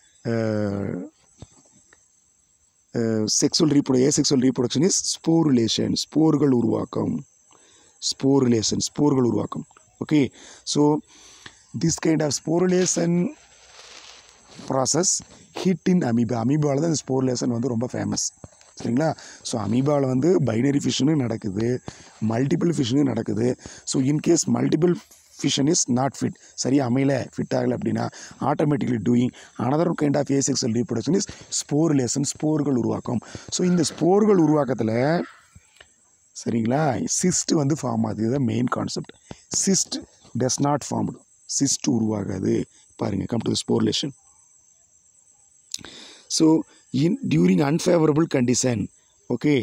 sexual repro asexual reproduction is sporulation ஸ்போர்கள் உருவாக்கம் ஸ்போருலேஷன் ஸ்போர்கள் உருவாக்கம் okay so this kind of sporulation process hit in amoeba அமீபாவில் தான் இந்த ஸ்போர்லேஷன் வந்து ரொம்ப ஃபேமஸ் சரிங்களா ஸோ அமீபாவில் வந்து பைனரி ஃபிஷனும் நடக்குது மல்டிபிள் ஃபிஷனும் நடக்குது so in case multiple fission is not fit சரியாக அமையல ஃபிட் ஆகலை அப்படின்னா automatically doing another kind of asexual reproduction is sporulation ஸ்போர்கள் உருவாக்கம் ஸோ இந்த ஸ்போர்கள் உருவாக்கத்தில் சரிங்களா சிஸ்ட் வந்து ஃபார்ம் ஆகுது இதுதான் main concept cyst does not formed cyst உருவாகாது பாருங்கள் come to sporulation so in during unfavourable condition okay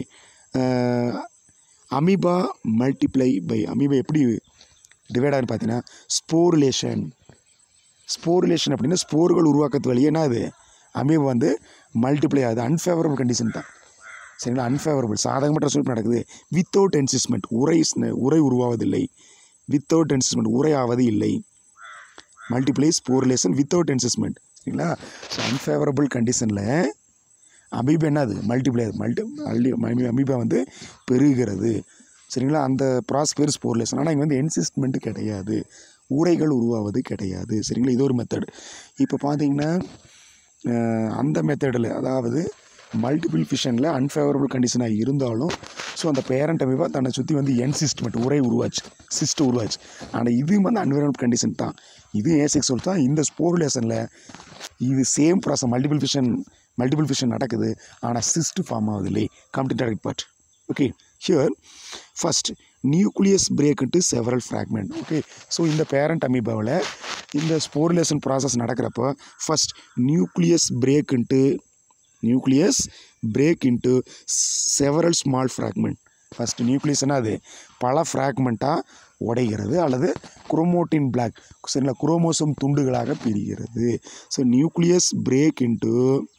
amoeba multiply by amoeba எப்படி டிவைட் ஆகுன்னு பார்த்தீங்கன்னா ஸ்போர்லேஷன் ஸ்போர்லேஷன் அப்படின்னா ஸ்போர்கள் உருவாக்கத்து வழியே என்ன அது அமீபா வந்து மல்டிப்ளை ஆகுது அன்ஃபேவரபிள் கண்டிஷன் தான் சரிங்களா அன்ஃபேவரபிள் சாதகமற்ற சூழ்நிலை நடக்குது வித்தவுட் என்சிஸ்மெண்ட் உரை ஸ்ன- உரை உருவாவதில்லை வித்தவுட் என்சிஸ்மெண்ட் உரை ஆவது இல்லை மல்டிப்ளை ஸ்போர்லேஷன் வித்தவுட் என்சிஸ்மெண்ட் சரிங்களா ஸோ அன்ஃபேவரபிள் கண்டிஷனில் அமீபா என்னது மல்டிப்ளை மல்டி அள்ளி அமீ அமீபா வந்து பெருகிறது சரிங்களா அந்த ப்ராஸ் பேர் ஸ்போர்லேஷன் ஆனால் இங்கே வந்து என்சிஸ்ட்மெண்ட் கிடையாது ஊரைகள் உருவாவது கிடையாது சரிங்களா இது ஒரு மெத்தடு இப்போ பார்த்தீங்கன்னா அஹ், அந்த மெத்தடில் அதாவது மல்டிபிள் ஃபிஷனில் அன்ஃபேவரபிள் கண்டிஷனாக இருந்தாலும் ஸோ அந்த பேரண்ட் அமீபா தன்னை சுற்றி வந்து என்சிஸ்ட்மெண்ட் உரை உருவாச்சு சிஸ்ட் உருவாச்சு ஆனால் இது வந்து அன்ஃபேவரபிள் கண்டிஷன் தான் இது ஏசெக்ஸுவல் தான் இந்த ஸ்போர்லேஷனில் இது same process multiple fission multiple fission நடக்குது ஆனால் சிஸ்ட் ஃபார்ம் ஆகுதில்லை come to direct part okay here first nucleus break into several fragment okay so இந்த பேரண்ட் அமீபாவில் இந்த ஸ்போர்லேஷன் ப்ராசஸ் நடக்கிறப்போ first nucleus break into nucleus break into several small fragment first நியூக்ளியஸ்னா அது பல ஃப்ராக்மெண்ட்டாக உடைகிறது அல்லது குரோமோட்டின் பிளாக் சரிங்களா குரோமோசோம் துண்டுகளாக பிரிகிறது so nucleus break into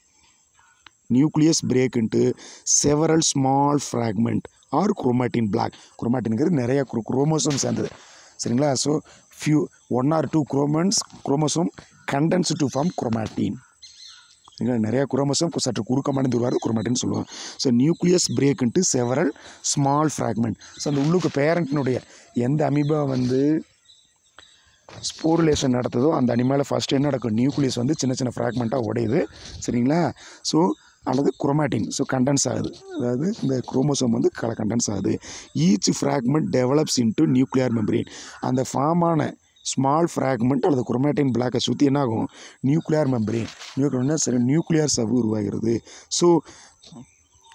nucleus break into several small fragment or chromatin block குரோமாட்டின்ங்கிறது நிறைய குரோ குரோமோசோம் சேர்ந்தது சரிங்களா so few one or two குரோமன்ஸ் chromosome condense to form chromatin சரிங்களா நிறைய குரோமோசோம் சற்று குறுக்கமான துருவாரு குரோமாட்டின்னு சொல்லுவாங்க so nucleus break into several small fragment so அந்த உள்ளுக்கு பேரண்ட்னுடைய எந்த அமீபா வந்து ஸ்போருலேஷன் நடத்துதோ அந்த அனிமலில் ஃபஸ்ட்டு என்ன நடக்கும் நியூக்ளியஸ் வந்து சின்ன சின்ன ஃப்ராக்மெண்ட்டாக உடையுது சரிங்களா ஸோ அல்லது குரோமாட்டின் ஸோ கண்டென்ஸ் ஆகுது அதாவது இந்த குரோமோசோம் வந்து கல கண்டென்ஸ் ஆகுது each fragment develops into nuclear membrane அந்த ஃபார்மான ஸ்மால் ஃப்ராக்மெண்ட் அல்லது குரோமாட்டின் பிளாக்கை சுற்றி என்ன ஆகும் நியூக்ளியர் மெம்பரேன் நியூக்ளியர்னா சரி நியூக்ளியர் சவ்வு உருவாகிறது so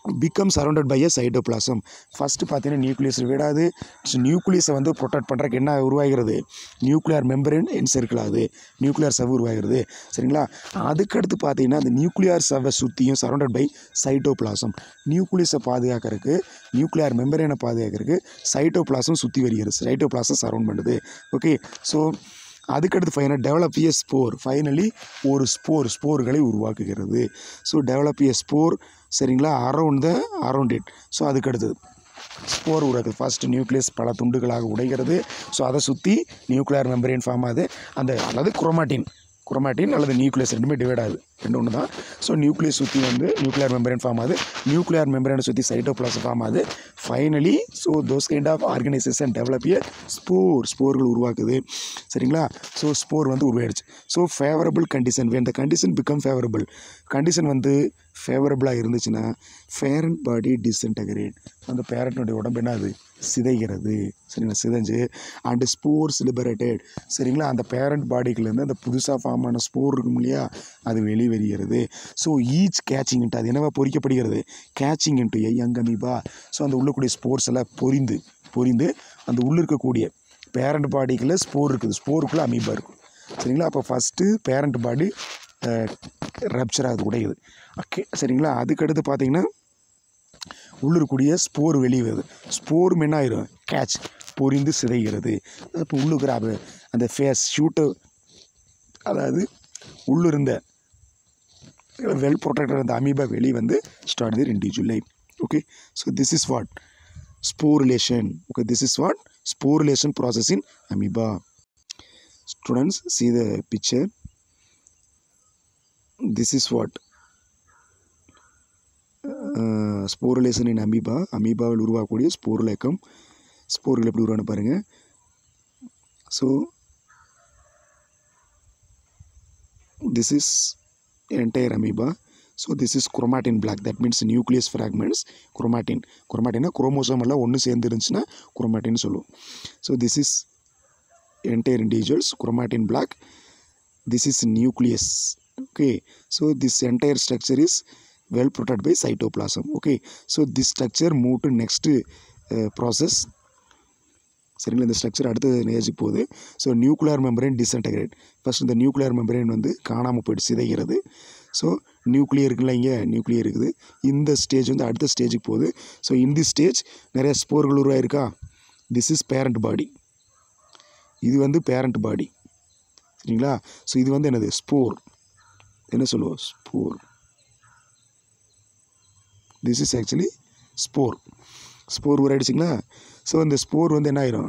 become surrounded by a cytoplasm first பார்த்தீங்கன்னா நியூக்ளியஸ் விடாது நியூக்ளியஸை வந்து ப்ரொடெக்ட் பண்ணுறக்கு என்ன உருவாகிறது நியூக்ளியர் மெம்பரேன் என்சர்க்கிள் ஆகுது நியூக்ளியர் சவ் உருவாகிறது சரிங்களா அதுக்கடுத்து பார்த்தீங்கன்னா அந்த நியூக்ளியர் சவ்வை சுற்றியும் சரௌண்டட் பை சைட்டோபிளாசம் நியூக்ளியஸை பாதுகாக்கிறதுக்கு நியூக்ளியர் மெம்பரேனை பாதுகாக்கிறதுக்கு சைட்டோபிளாசம் சுற்றி வருகிறது சைட்டோபிளாசம் சரௌண்ட் பண்ணுது ஓகே ஸோ அதுக்கடுத்து final develop a spore finally ஒரு ஸ்போர் ஸ்போர்களை உருவாக்குகிறது ஸோ டெவலப் எ ஸ்போர் சரிங்களா around the around it so அதுக்கடுத்தது ஸ்போர் உருவாக்குது ஃபர்ஸ்ட் நியூக்ளியஸ் பல துண்டுகளாக உடைகிறது ஸோ அதை சுற்றி நியூக்ளியர் மெம்பரேன் ஃபார்ம் ஆகுது அந்த அல்லது குரோமாட்டின் குரோமாட்டின் அல்லது நியூக்ளியஸ் ரெண்டுமே டிவைட் ஆகுது ரெண்டு ஒன்று தான் ஸோ நியூக்ளியஸ் சுற்றி வந்து நியூக்ளியர் மெம்பரேன் ஃபார்ம் ஆகுது நியூக்ளியர் மெம்பரேனை சுற்றி சைட்டோபிளாசம் ஃபார்ம் ஆகுது finally so those kind of organisation develop a spore ஸ்போர்கள் உருவாக்குது சரிங்களா ஸோ ஸ்போர் வந்து உருவாயிடுச்சு so favourable condition when the condition become favourable condition வந்து ஃபேவரபுளாக இருந்துச்சுன்னா பேரண்ட் பாடி டிஸ்இன்டகிரேட் அந்த பேரண்ட்னுடைய உடம்பு என்ன அது சிதைகிறது சரிங்களா சிதைஞ்சு அண்டு ஸ்போர்ஸ் லிபரேட்டட் சரிங்களா அந்த பேரண்ட் பாடிக்குலேருந்து அந்த புதுசாக ஃபார்ம் ஆன ஸ்போர் இருக்கும் இல்லையா அது வெளிவருகிறது ஸோ ஈச் கேச்சிங் இன்ட்டு அது என்னவா பொறிக்கப்படுகிறது catching into a young amoeba so அந்த உள்ளக்கூடிய ஸ்போர்ஸ் எல்லாம் பொரிந்து பொரிந்து அந்த உள்ள இருக்கக்கூடிய பேரண்ட் பாடிக்குள்ளே ஸ்போர் இருக்குது ஸ்போருக்குள்ளே அமீபா இருக்கும் சரிங்களா அப்போ ஃபஸ்ட்டு பேரண்ட் பாடி ரப்சர் ஆகுது உடையுது ஓகே சரிங்களா அதுக்கடுத்து பார்த்தீங்கன்னா உள்ள இருக்கக்கூடிய ஸ்போர் வெளியே வருது ஸ்போரும் என்ன ஆயிரும் கேட்ச் பொரிந்து சிதைகிறது இப்போ உள்ளுக்கிற அது அந்த ஃபேஸ் ஷூட்டு அதாவது உள்ளிருந்த வெல் ப்ரொடெக்டட் அந்த அமீபா வெளியே வந்து start their individual life okay so this is what sporulation okay this is what sporulation process in amoeba students see the picture this is what sporulation in amoeba அமீபாவில் உருவாக்கக்கூடிய ஸ்போர்லேக்கம் ஸ்போர்கள் எப்படி உருவான பாருங்கள் so this is entire amoeba so this is chromatin black that means nucleus fragments chromatin chromatin chromosome எல்லாம் ஒன்று சேர்ந்து இருந்துச்சுன்னா chromatin சொல்லுவோம் so this is entire individuals chromatin black this is nucleus okay so this entire structure is well protected by cytoplasm okay so this structure move to next uh, process சரிங்களா இந்த structure அடுத்த நேஜுக்கு போகுது so nuclear membrane disintegrate first இந்த nuclear membrane வந்து காணாமல் போயிட்டு சிதைகிறது so nuclear இருக்குல்ல இங்கே நியூக்ளியர் இருக்குது இந்த ஸ்டேஜ் வந்து அடுத்த ஸ்டேஜுக்கு போகுது ஸோ இந்த ஸ்டேஜ் நிறைய ஸ்போர்கள் உருவாயிருக்கா திஸ் இஸ் பேரண்ட் பாடி இது வந்து பேரண்ட் பாடி சரிங்களா ஸோ இது வந்து என்னது ஸ்போர் என்ன சொல்லுவோம் spore this is actually spore spore உரையாயிடுச்சிங்களா ஸோ இந்த ஸ்போர் வந்து என்ன ஆயிரும்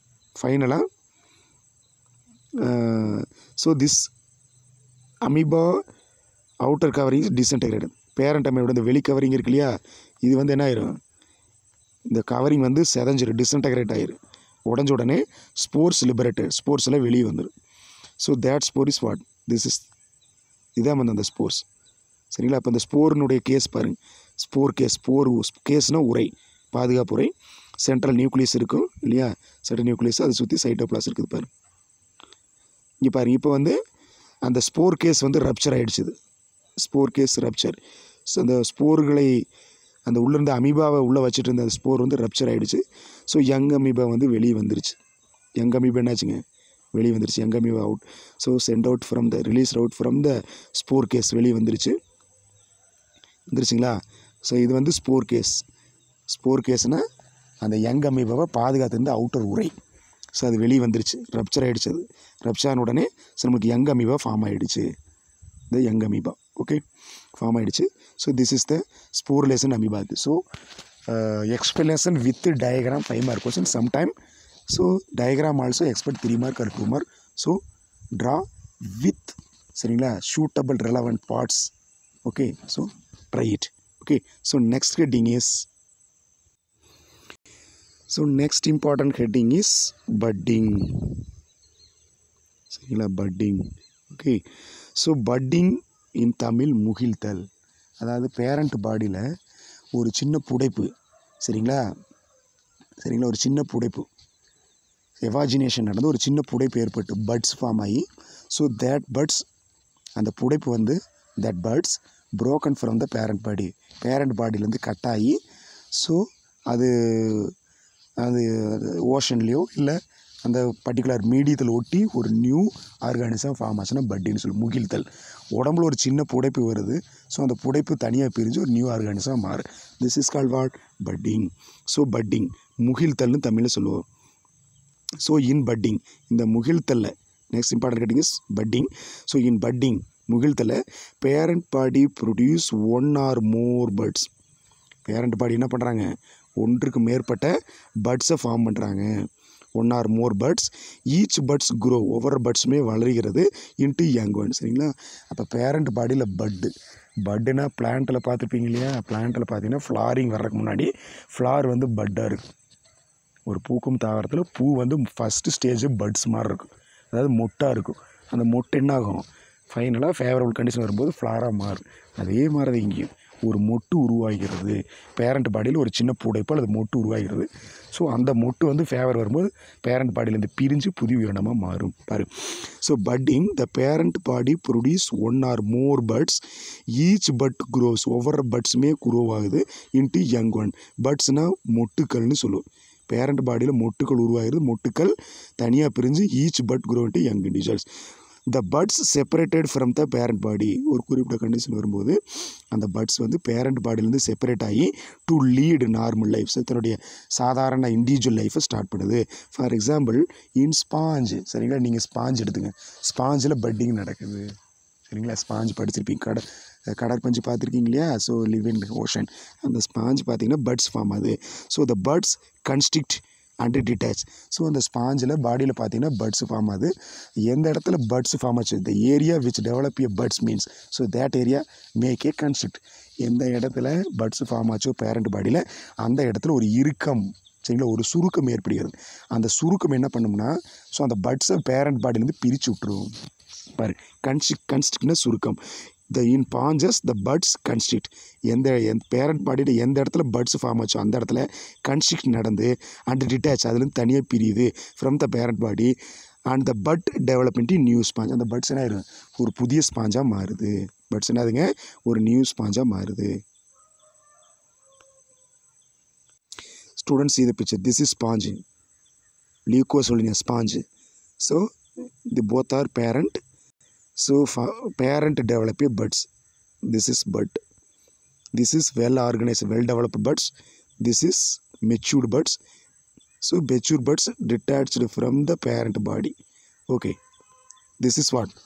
ஃபைனலாக so this amoeba outer covering disintegrate parent அமீபோட இந்த வெளி கவரிங் இருக்கு இல்லையா இது வந்து என்ன ஆயிரும் இந்த கவரிங் வந்து செதஞ்சிரும் டிஸ்இன்டகிரேட் ஆயிரும் உடஞ்ச உடனே ஸ்போர்ட்ஸ் லிபரேட்டட் ஸ்போர்ட்ஸில் வெளியே வந்துடும் so that spore is what this is இதான் வந்து அந்த ஸ்போர்ஸ் சரிங்களா அப்போ இந்த ஸ்போர்னுடைய கேஸ் பாருங்க ஸ்போர் கேஸ் ஸ்போர் கேஸ்னால் உரை பாதுகாப்பு உரை சென்ட்ரல் நியூக்ளியஸ் இருக்கும் இல்லையா சென்ட்ரல் நியூக்ளியஸ் அதை சுற்றி சைட்டோபிளாஸ் இருக்குது பாரு இங்கே பாருங்க இப்போ வந்து அந்த ஸ்போர் கேஸ் வந்து ரப்சர் ஆகிடுச்சுது ஸ்போர் கேஸ் ரப்சர் ஸோ அந்த ஸ்போர்களை அந்த உள்ளே இருந்த அமீபாவை உள்ளே வச்சுட்டு இருந்த ஸ்போர் வந்து ரப்சர் ஆகிடுச்சு ஸோ யங் அமீபா வந்து வெளியே வந்துருச்சு யங் அமீபா என்னாச்சுங்க வெளியே வந்துருச்சு young amoeba out so sent out from the release out from the spore case வெளியே வந்துருச்சு வந்துருச்சுங்களா ஸோ இது வந்து ஸ்போர் கேஸ் ஸ்போர் கேஸ்னால் அந்த யங் அமீபாவை பாதுகாத்துருந்து அவுட்டர் உரை ஸோ அது வெளியே வந்துருச்சு ரப்சர் ஆகிடுச்சு அது ரப்சர் ஆன உடனே ஸோ நம்மளுக்கு யங் அமீபா ஃபார்ம் ஆகிடுச்சு இந்த யங் அமீபா ஓகே ஃபார்ம் ஆகிடுச்சு so this is the sporulation amoeba இது so explanation with diagram five mark question sometime so diagram also expect three mark or two mark so draw with சரிங்களா suitable relevant parts okay so try it okay so next heading is so next important heading is budding சரிங்களா budding okay so budding in Tamil முகிழ்த்தல் அதாவது parent பாடியில் ஒரு சின்ன புடைப்பு சரிங்களா சரிங்களா ஒரு சின்ன புடைப்பு எவாஜினேஷன் நடந்து ஒரு சின்ன புடைப்பு ஏற்பட்டு பட்ஸ் ஃபார்ம் ஆகி ஸோ தேட் பட்ஸ் அந்த புடைப்பு வந்து that buds broken from the parent body parent பாடியிலேருந்து கட் ஆகி ஸோ அது அது ஓஷன்லேயோ இல்லை அந்த பர்டிகுலர் மீடியத்தில் ஒட்டி ஒரு நியூ ஆர்கானிசம் ஃபார்ம் ஆச்சுன்னா பட்டின்னு சொல்லி முகிழ்த்தல் உடம்புல ஒரு சின்ன புடைப்பு வருது ஸோ அந்த புடைப்பு தனியாக பிரிஞ்சு ஒரு நியூ ஆர்கானிசம் மாறும் this is call what budding so budding முகிழ்த்தல்னு தமிழில் சொல்லுவோம் ஸோ இன் பட்டிங் இந்த முகிழ்த்தல்ல next important cutting is budding so in budding முகிழ்த்தல parent body produce one or more buds parent body என்ன பண்ணுறாங்க ஒன்றுக்கு மேற்பட்ட பட்ஸை ஃபார்ம் பண்ணுறாங்க one or more buds each buds grow ஒவ்வொரு பட்ஸுமே வளர்கிறது இன்ட்டு யங் ஒன் சரிங்களா அப்போ பேரண்ட் பாடியில் பட்டு பட்டுனா பிளான்ட்டில் பார்த்துருப்பீங்க இல்லையா பிளான்ட்டில் பார்த்தீங்கன்னா ஃப்ளாரிங் வர்றதுக்கு முன்னாடி ஃப்ளார் வந்து பட்டாக இருக்கும் ஒரு பூக்கும் தாவரத்தில் பூ வந்து ஃபஸ்ட்டு ஸ்டேஜ் பட்ஸ் மாதிரி இருக்கும் அதாவது மொட்டாக இருக்கும் அந்த மொட்டு என்ன ஆகும் ஃபைனலாக ஃபேவரபிள் கண்டிஷன் வரும்போது ஃப்ளாராக மாறும் அதே மாதிரி தான் இங்கேயும் ஒரு மொட்டு உருவாகிறது பேரண்ட் பாடியில் ஒரு சின்ன புடைப்பு அல்லது மொட்டு உருவாகிறது ஸோ அந்த மொட்டு வந்து ஃபேவர் வரும்போது பேரண்ட் பாடியிலேருந்து பிரிஞ்சு புதிய உயிரினமாக மாறும் பாரு so budding the parent body produce one or more buds each bud grows ஒவ்வொரு பட்ஸுமே குரோ ஆகுது இன்ட்டு யங் ஒன் பட்ஸ்னால் மொட்டுக்கள்னு சொல்லுவோம் பேரண்ட் பாடியில் மொட்டுக்கள் உருவாகிறது மொட்டுக்கள் தனியாக பிரிஞ்சு each bud grow into young individuals the buds separated from the parent body ஒரு குறிப்பிட்ட கண்டிஷன் வரும்போது அந்த பட்ஸ் வந்து பேரண்ட் பாடியிலேருந்து செப்பரேட் ஆகி டு லீடு நார்மல் லைஃப் தன்னுடைய சாதாரண இண்டிவிஜுவல் லைஃப்பை ஸ்டார்ட் பண்ணுது ஃபார் எக்ஸாம்பிள் இன் ஸ்பாஞ்சு சரிங்களா நீங்கள் ஸ்பாஞ்ச் எடுத்துங்க ஸ்பாஞ்சில் பட்டிங் நடக்குது சரிங்களா ஸ்பாஞ்ச் படிச்சிருப்பீங்க கடை கடற்பஞ்சு பார்த்துருக்கீங்க இல்லையா ஸோ லிவ் இன் ஓஷன் அந்த ஸ்பாஞ்ச் பார்த்தீங்கன்னா பட்ஸ் ஃபார்ம் ஆகுது so the buds constrict and detach so அந்த ஸ்பாஞ்சில் பாடியில் பார்த்தீங்கன்னா பட்ஸ் ஃபார்ம் ஆகுது எந்த இடத்துல பட்ஸ் ஃபார்ம் ஆச்சு the area which develop a buds means so that area make a construct எந்த இடத்துல பட்ஸ் ஃபார்ம் ஆச்சோ பேரண்ட் பாடியில் அந்த இடத்துல ஒரு இறுக்கம் சரிங்களா ஒரு சுருக்கம் ஏற்படுகிறது அந்த சுருக்கம் என்ன பண்ணும்னா ஸோ அந்த பட்ஸை பேரண்ட் பாடியிலேருந்து பிரித்து விட்டுரும் பாரு கன்ஸ்டிக் கன்ஸ்டிக்ட்னா சுருக்கம் த இன் பாஞ்சஸ் த பட்ஸ் கன்ஸ்டிக்ட் எந்த எந்த பேரண்ட் பாடியில் எந்த இடத்துல பட்ஸ் ஃபார்ம் ஆச்சோ அந்த இடத்துல கன்ஸ்டிக்ட் நடந்து அண்ட் டிட்டாச் அதுலேருந்து தனியாக பிரியுது from the parent body and the bud development in new sponge அந்த பட்ஸ் என்ன ஆயிரும் ஒரு புதிய ஸ்பாஞ்சாக மாறுது பட்ஸ் என்னதுங்க ஒரு நியூ ஸ்பாஞ்சாக மாறுது students see the picture this is sponge leucosolia sponge so the both are parent so fa- parent develop a buds this is bud this is well organized well developed buds this is matured buds so mature buds detached from the parent body okay this is what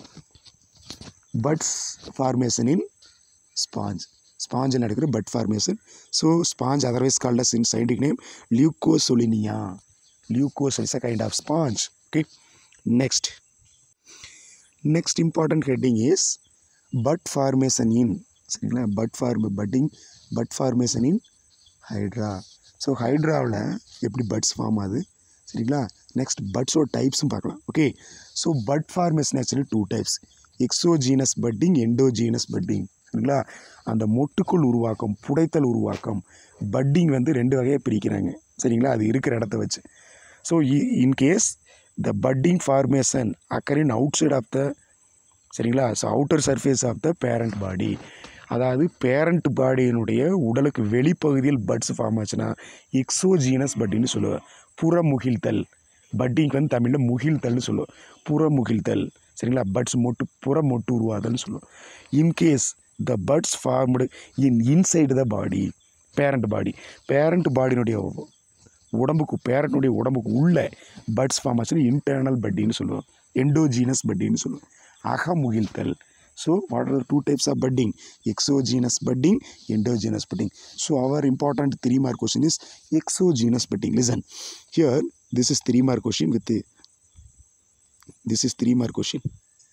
buds formation in sponge ஸ்பாஞ்சில் நடக்கிற bud formation so sponge otherwise called as in scientific name Leucosolenia leucosol is a kind of sponge okay next next important heading is bud formation in சரிங்களா bud form budding bud formation in hydra so ஹைட்ராவில் எப்படி buds form ஆகுது சரிங்களா next பட்ஸோட டைப்ஸும் பார்க்கலாம் okay so bud formation actually two types exogenous budding endogenous budding சரிங்களா அந்த மொட்டுக்குள் உருவாக்கம் புடைத்தல் உருவாக்கம் பட்டிங் வந்து ரெண்டு வகையாக பிரிக்கிறாங்க சரிங்களா அது இருக்கிற இடத்த வச்சு so in case the budding formation occurring outside of the சரிங்களா so outer surface of the parent body அதாவது பேரண்ட் பாடியினுடைய உடலுக்கு வெளிப்பகுதியில் பட்ஸ் ஃபார்ம் ஆச்சுன்னா எக்ஸோஜீனஸ் பட்டின்னு சொல்லுவேன் புறமுகிழ்த்தல் பட்டிங்க்கு வந்து தமிழில் முகிழ்த்தல்னு சொல்லுவோம் புறமுகிழ்த்தல் சரிங்களா பட்ஸ் மொட்டு புற மொட்டு உருவாதல்னு சொல்லுவோம் in case the buds formed in inside the body parent body parent பாடியினுடைய உடம்புக்கு பேரண்ட்டுடைய உடம்புக்கு உள்ள பட்ஸ் ஃபார்ம் ஆச்சுன்னா இன்டர்னல் பட்டின்னு சொல்லுவோம் எண்டோஜீனஸ் பட்டின்னு சொல்லுவோம் அகமுகிழ்த்தல் so what are two types of budding exogenous budding endogenous budding so our important three mark question is exogenous budding listen here this is three mark question with this is three mark question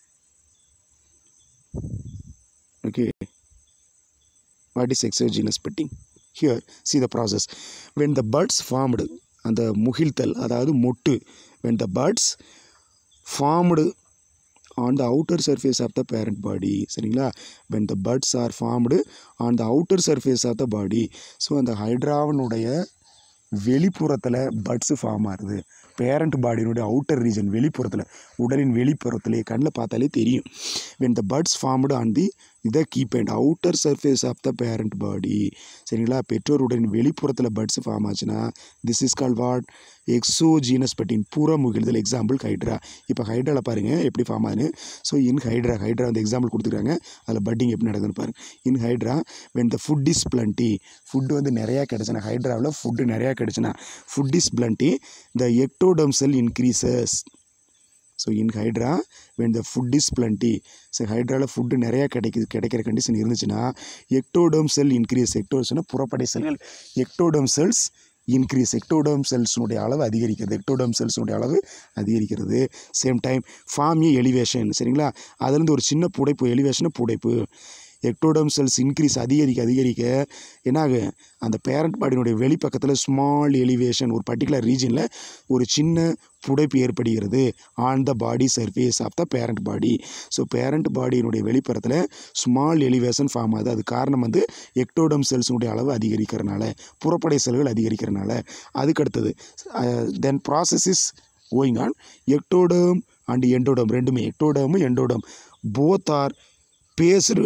okay what is exogenous putting here see the process when the buds formed அந்த முகிழ்த்தல் அதாவது மொட்டு when the buds formed on the outer surface of the parent body சரிங்களா when the buds are formed on the outer surface of the body so அந்த ஹைட்ராவனுடைய வெளிப்புறத்தில் buds form ஆகுது parent பாடியினுடைய outer region வெளிப்புறத்தில் உடலின் வெளிப்புறத்திலே கண்ணில் பார்த்தாலே தெரியும் when the buds formed on the இதை key point outer surface of the parent body சரிங்களா பெற்றோருடன் வெளிப்புறத்தில் பட்ஸ் ஃபார்ம் ஆச்சுன்னா this is call what exogenous பட்டின் புற முகிழ்தல் எக்ஸாம்பிள் ஹைட்ரா இப்போ ஹைட்ராவில் பாருங்கள் எப்படி ஃபார்ம் ஆகுது ஸோ இன் ஹைட்ரா ஹைட்ரா வந்து எக்ஸாம்பிள் கொடுத்துருக்காங்க அதில் பட்டிங் எப்படி நடக்குதுன்னு பாருங்க in hydra when the food is plenty food வந்து நிறையா கிடச்சுன்னா ஹைட்ராவில் ஃபுட்டு நிறையா கிடச்சுன்னா food is plenty the ectoderm cell increases so in hydra when the food is plenty so ஹைட்ராவில் ஃபுட்டு நிறையா கிடைக்குது கிடைக்கிற கண்டிஷன் இருந்துச்சுன்னா எக்டோடம் செல் இன்க்ரீஸ் எக்டோடம்ஸ்னால் புறப்படை செல்கள் எக்டோடம் செல்ஸ் இன்க்ரீஸ் எக்டோடம் செல்ஸினுடைய அளவு அதிகரிக்கிறது எக்டோடம் செல்ஸினுடைய அளவு அதிகரிக்கிறது same time form a elevation சரிங்களா அதுலேருந்து ஒரு சின்ன புடைப்பு எலிவேஷனை புடைப்பு எக்டோடம் செல்ஸ் இன்க்ரீஸ் அதிகரிக்க அதிகரிக்க என்னாகும் அந்த பேரண்ட் பாடியினுடைய வெளிப்பக்கத்தில் ஸ்மால் எலிவேஷன் ஒரு பர்டிகுலர் ரீஜனில் ஒரு சின்ன புடைப்பு ஏற்படுகிறது on the body surface of the parent body so parent பாடியினுடைய வெளிப்புறத்தில் ஸ்மால் எலிவேஷன் ஃபார்ம் ஆகுது அது காரணம் வந்து எக்டோடம் செல்ஸினுடைய அளவு அதிகரிக்கிறனால புறப்படை செல்கள் அதிகரிக்கிறனால அதுக்கடுத்தது then process is going on ectoderm and endoderm ரெண்டுமே எக்டோடமும் endoderm both are pushed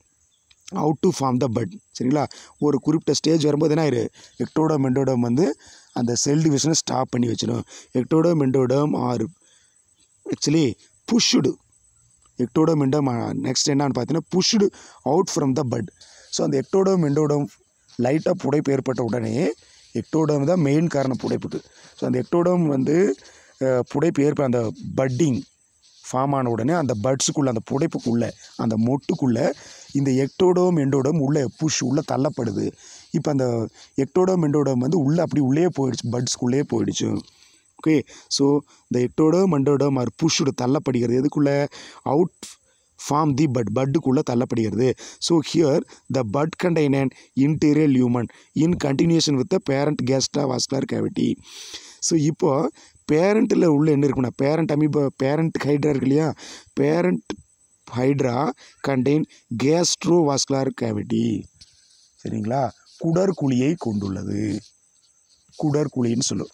out to form the bud சரிங்களா ஒரு குறிப்பிட்ட ஸ்டேஜ் வரும்போது என்ன ஆயிரு எக்டோடம் எண்டோடம் வந்து அந்த செல் டிவிஷனை ஸ்டாப் பண்ணி வச்சிடும் ectoderm endoderm are actually pushed ectoderm endoderm next என்னன்னு பார்த்தீங்கன்னா pushed out from the bud so அந்த எக்டோடம் எண்டோடம் லைட்டாக புடைப்பு ஏற்பட்ட உடனே எக்டோடம் தான் மெயின் காரணம் புடைப்புக்கு ஸோ அந்த எக்டோடம் வந்து அஹ், புடைப்பு ஏற்ப அந்த பட்டிங் ஃபார்ம் ஆன உடனே அந்த பட்ஸுக்குள்ளே அந்த புடைப்புக்குள்ளே அந்த மொட்டுக்குள்ளே இந்த எக்டோடோம் எண்டோடம் உள்ளே புஷ் உள்ளே தள்ளப்படுது இப்போ அந்த எக்டோடோம் எண்டோடம் வந்து உள்ளே அப்படி உள்ளே போயிடுச்சு பட்ஸ்க்குள்ளே போயிடுச்சு ஓகே ஸோ இந்த எக்டோடோம் எண்டோடம் ஆர் புஷ்டு தள்ளப்படுகிறது எதுக்குள்ளே அவுட் ஃபார்ம் தி பட் பட்டுக்குள்ளே தள்ளப்படுகிறது so here the bud contain and interior human in continuation with the parent gastrovascular cavity so இப்போ பேரண்ட்டில் உள்ள என்ன இருக்குன்னா பேரண்ட் அமீபா பேரண்ட் ஹைட்ரா இருக்கு இல்லையா parent hydra contain gastrovascular cavity சரிங்களா குடற்குழியை கொண்டுள்ளது குடற்குழின்னு சொல்லும்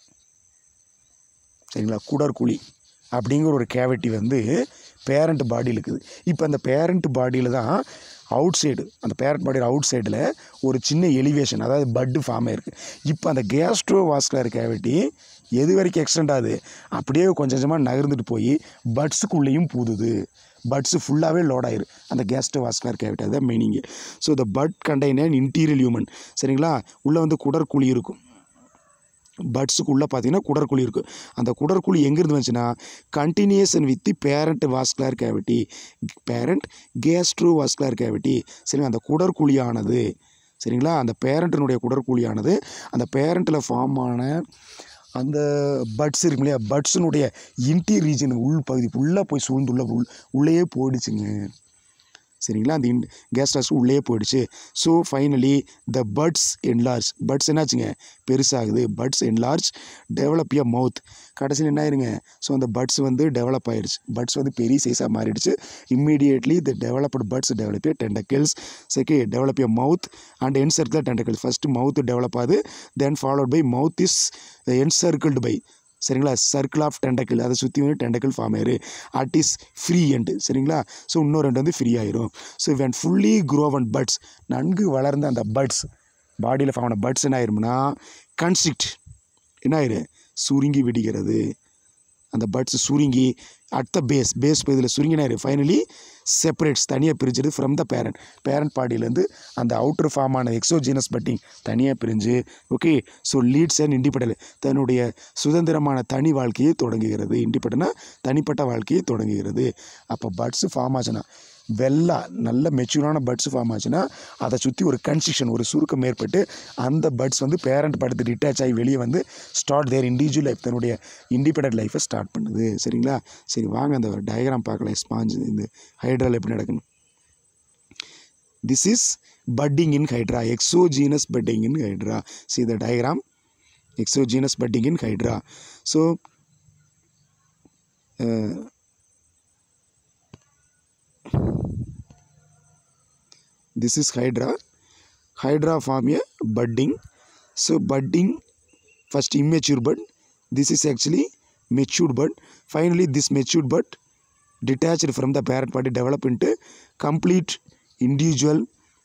சரிங்களா குடற்குழி அப்படிங்கிற ஒரு கேவிட்டி வந்து பேரண்ட் பாடியில் இருக்குது இப்போ அந்த பேரண்ட் பாடியில் தான் அவுட் சைடு அந்த பேரண்ட் பாடியில் அவுட் சைடில் ஒரு சின்ன எலிவேஷன் அதாவது பட்டு ஃபார்ம் ஆயிருக்கு இப்போ அந்த கேஸ்ட்ரோ வாஸ்குலர் கேவிட்டி எது வரைக்கும் எக்ஸ்டெண்ட் ஆகுது அப்படியே கொஞ்சம் கொஞ்சமாக நகர்ந்துட்டு போய் பட்ஸுக்குள்ளேயும் பூதுது பட்ஸு ஃபுல்லாகவே லோட் ஆயிரு அந்த கேஸ்ட்ரோ வாஸ்குலர் கேவிட்டி அதுதான் meaning so the bud contain an interior human சரிங்களா உள்ளே வந்து குடற்குழி இருக்கும் பட்ஸுக்கு உள்ளே பார்த்தீங்கன்னா குடற்குழி இருக்குது அந்த குடற்குழி எங்கேருந்து வந்துச்சுன்னா continuation with the parent vascular cavity parent gastrovascular cavity சரிங்களா அந்த குடற்குழியானது சரிங்களா அந்த பேரண்ட்டினுடைய குடற்குழியானது அந்த பேரண்ட்டில் ஃபார்ம் ஆன அந்த பட்ஸ் இருக்கு இல்லையா பட்ஸினுடைய இன்டி ரீஜன் உள் பகுதி உள்ளே போய் சூழ்ந்துள்ள உள் உள்ளேயே போயிடுச்சுங்க சரிங்களா அந்த இன் கேஸ்ட்ராஸ் உள்ளே போயிடுச்சு so finally the buds enlarge buds என்னாச்சுங்க பெருசாகுது buds enlarge develop a mouth கடைசியில் என்ன ஆயிருங்க ஸோ அந்த பட்ஸ் வந்து டெவலப் ஆயிடுச்சு பட்ஸ் வந்து பெரிய சைஸாக மாறிடுச்சு immediately the developed buds develop a tentacles செகே develop a mouth and encircle tentacles first mouth develop ஆகுது then followed by mouth is encircled by சரிங்களா சர்க்கிள் ஆஃப் டெண்டக்கிள் அதை சுற்றி வந்து டெண்டக்கிள் ஃபார்ம் ஆயிரு அட் இஸ் ஃப்ரீ எண்டு சரிங்களா so இன்னொரு ரெண்டு வந்து ஃப்ரீ ஆயிரும் so when fully grown buds நன்கு வளர்ந்த அந்த பட்ஸ் பாடியில் ஃபார்ம் ஆன பட்ஸ் என்ன ஆயிரும்னா கன்ஸ்ட்ரிக்ட் என்ன ஆயிரு சுருங்கி விடுகிறது அந்த பட்ஸ் சுருங்கி அட் த பேஸ் பேஸ் பகுதியில் சுருங்கினாரு ஃபைனலி செப்பரேட்ஸ் தனியாக பிரிஞ்சிருது ஃப்ரம் த பேரண்ட் பேரண்ட் பாடியிலேருந்து அந்த அவுட்டர் ஃபார்ம் ஆன எக்ஸோஜினஸ் பட்டிங் தனியாக பிரிஞ்சு okay so leads and independent தன்னுடைய சுதந்திரமான தனி வாழ்க்கையை தொடங்குகிறது இண்டிபெண்டனாக தனிப்பட்ட வாழ்க்கையை தொடங்குகிறது அப்போ பட்ஸு ஃபார்ம் ஆச்சுன்னா வெள்ளா நல்ல மெச்சூரான பட்ஸ் ஃபார்ம் ஆச்சுன்னா அதை சுற்றி ஒரு கன்ஸ்ட்ரக்ஷன் ஒரு சுருக்கம் ஏற்பட்டு அந்த பட்ஸ் வந்து பேரண்ட் படுத்து டிட்டாச் ஆகி வெளியே வந்து ஸ்டார்ட் தேர் இண்டிவிஜுவல் லைஃப் தன்னுடைய இண்டிபெண்டன்ட் லைஃப்பை ஸ்டார்ட் பண்ணுது சரிங்களா சரி வாங்க அந்த டயக்ராம் பார்க்கலாம் ஸ்பாஞ்ச் இந்த ஹைட்ரால் எப்படி நடக்கணும் this is budding in hydra exogenous budding in hydra see the diagram exogenous budding in hydra so this is hydra hydra form a budding so budding first immature bud this is actually matured bud finally this matured bud detached from the parent body develop into complete individual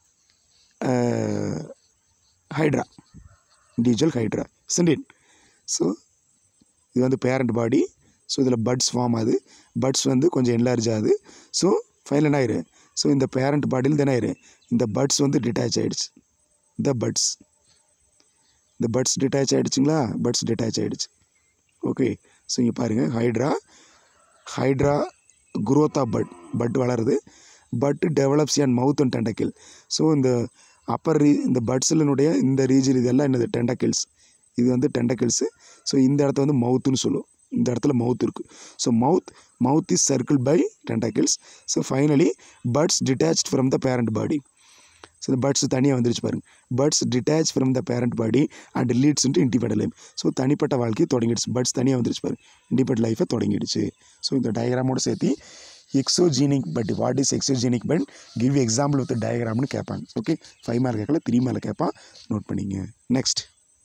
hydra individual hydra it so இது வந்து parent body so இதில் buds form ஆகுது buds வந்து கொஞ்சம் enlarge ஆகுது so final என்ன ஆயிரு so இந்த பேரண்ட் பாடியில் தானே ஆயிரு இந்த பட்ஸ் வந்து டிட்டாச் ஆகிடுச்சு இந்த பட்ஸ் இந்த பட்ஸ் டிட்டாச் ஆகிடுச்சுங்களா பட்ஸ் டிட்டாச் ஆகிடுச்சு ஓகே ஸோ இங்கே பாருங்கள் hydra hydra growth of bud bud வளருது bud develops and mouth and tentacle so இந்த அப்பர் ரீ இந்த பட்ஸினுடைய இந்த ரீஜன் இதெல்லாம் என்னது டெண்டக்கிள்ஸ் இது வந்து டெண்டக்கிள்ஸு ஸோ இந்த இடத்த வந்து மவுத்துன்னு சொல்லுவோம் இந்த இடத்துல மவுத் இருக்குது so mouth mouth is circle by tentacles so finally buds detached from the parent body so இந்த பட்ஸ் தனியாக வந்துருச்சு பாருங்க buds detach from the parent body and leads into independent life so தனிப்பட்ட வாழ்க்கையை தொடங்கிடுச்சு பட்ஸ் தனியாக வந்துருச்சு பாருங்க இண்டிபெண்ட் லைஃபை தொடங்கிடுச்சு ஸோ இந்த டயக்ராமோட சேர்த்து exogenic bud what is exogenic bud give example with டயக்ராம்னு கேட்பாங்க ஓகே ஃபைவ் மேலே கேட்கல த்ரீ மேலே கேட்பான் நோட் பண்ணிங்க next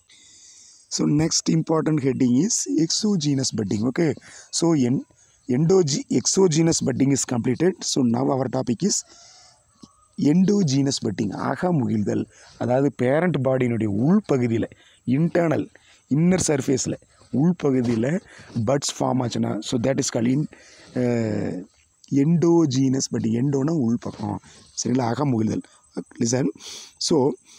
so next important heading is exogenous budding okay so என் எண்டோஜி exogenous budding is completed so now our topic is endogenous budding அகமுகிழ்தல் அதாவது பேரண்ட் பாடியினுடைய உள்பகுதியில் இன்டர்னல் இன்னர் சர்ஃபேஸில் உள்பகுதியில் பட்ஸ் ஃபார்ம் ஆச்சுன்னா so that is call in endogenous bud எண்டோனா உள்பக்கம் சரிங்களா அகமுகிழ்தல் listen so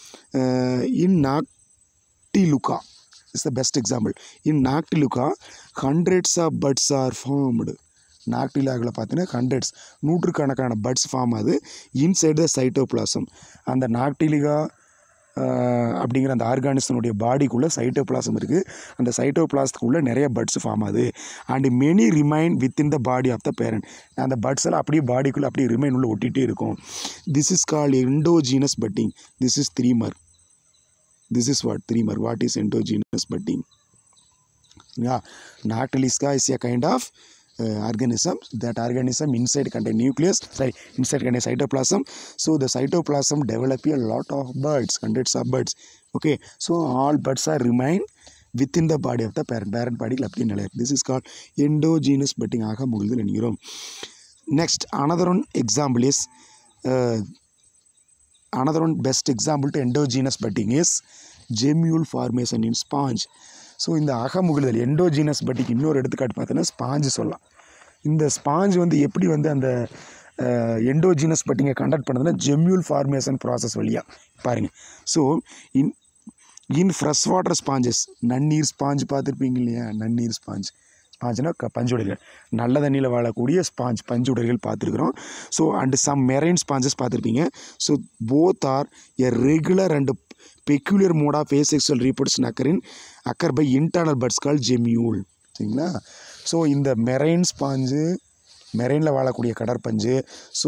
in Noctiluca is the best example in Noctiluca hundreds of buds are formed நாக்டிலாகில் பார்த்தீங்கன்னா ஹண்ட்ரட்ஸ் நூற்றுக்கணக்கான பட்ஸ் ஃபார்ம் ஆகுது இன்சைடு த சைட்டோபிளாசம் அந்த நாக்டிலிகா அப்படிங்கிற அந்த ஆர்கானிசனுடைய பாடிக்குள்ளே சைட்டோபிளாசம் இருக்குது அந்த சைட்டோபிளாசத்துக்குள்ளே நிறைய பட்ஸ் ஃபார்ம் ஆகுது and many remain within the body of the parent அந்த பட்ஸ் எல்லாம் அப்படியே பாடிக்குள்ளே அப்படியே ரிமைன் உள்ள ஒட்டிகிட்டே இருக்கும் this is call endogenous budding this is three mark this is what three mark what is endogenous budding yeah nactiliska is a kind of uh, organism that organism inside contain nucleus sorry inside contain cytoplasm so the cytoplasm develop a lot of buds hundreds of buds okay so all buds are remain within the body of the parent parent body அப்படியே நிலையம் this is called endogenous budding ஆக முகிழ்தல் என்கிறோம் next another one example is uh, another one best example to endogenous budding is gemule formation in sponge so இந்த அகமுகிழ்தல் endogenous பட்டிக்கு இன்னொரு எடுத்துக்காட்டு பார்த்தோன்னா ஸ்பாஞ்சு சொல்லலாம் இந்த ஸ்பாஞ்ச் வந்து எப்படி வந்து அந்த எண்டோஜீனஸ் பட்டிங்கை கண்டக்ட் பண்ணுதுன்னா ஜெம்யூல் ஃபார்மேஷன் ப்ராசஸ் வழியாக பாருங்கள் so in in fresh water sponges நன்னீர் ஸ்பாஞ்ச் பார்த்துருப்பீங்க இல்லையா நன்னீர் ஸ்பாஞ்ச் ஸ்பாஞ்சுனா க பஞ்சுடைகள் நல்ல தண்ணியில் வாழக்கூடிய ஸ்பாஞ்ச் பஞ்சுடைகள் பார்த்துருக்குறோம் so and some marine sponges பார்த்துருப்பீங்க so both are a regular and peculiar mode of asexual reproduction occurring occur by internal buds call gemmule சரிங்களா ஸோ இந்த மெரைன் ஸ்பாஞ்சு மெரைனில் வாழக்கூடிய கடற்பஞ்சு ஸோ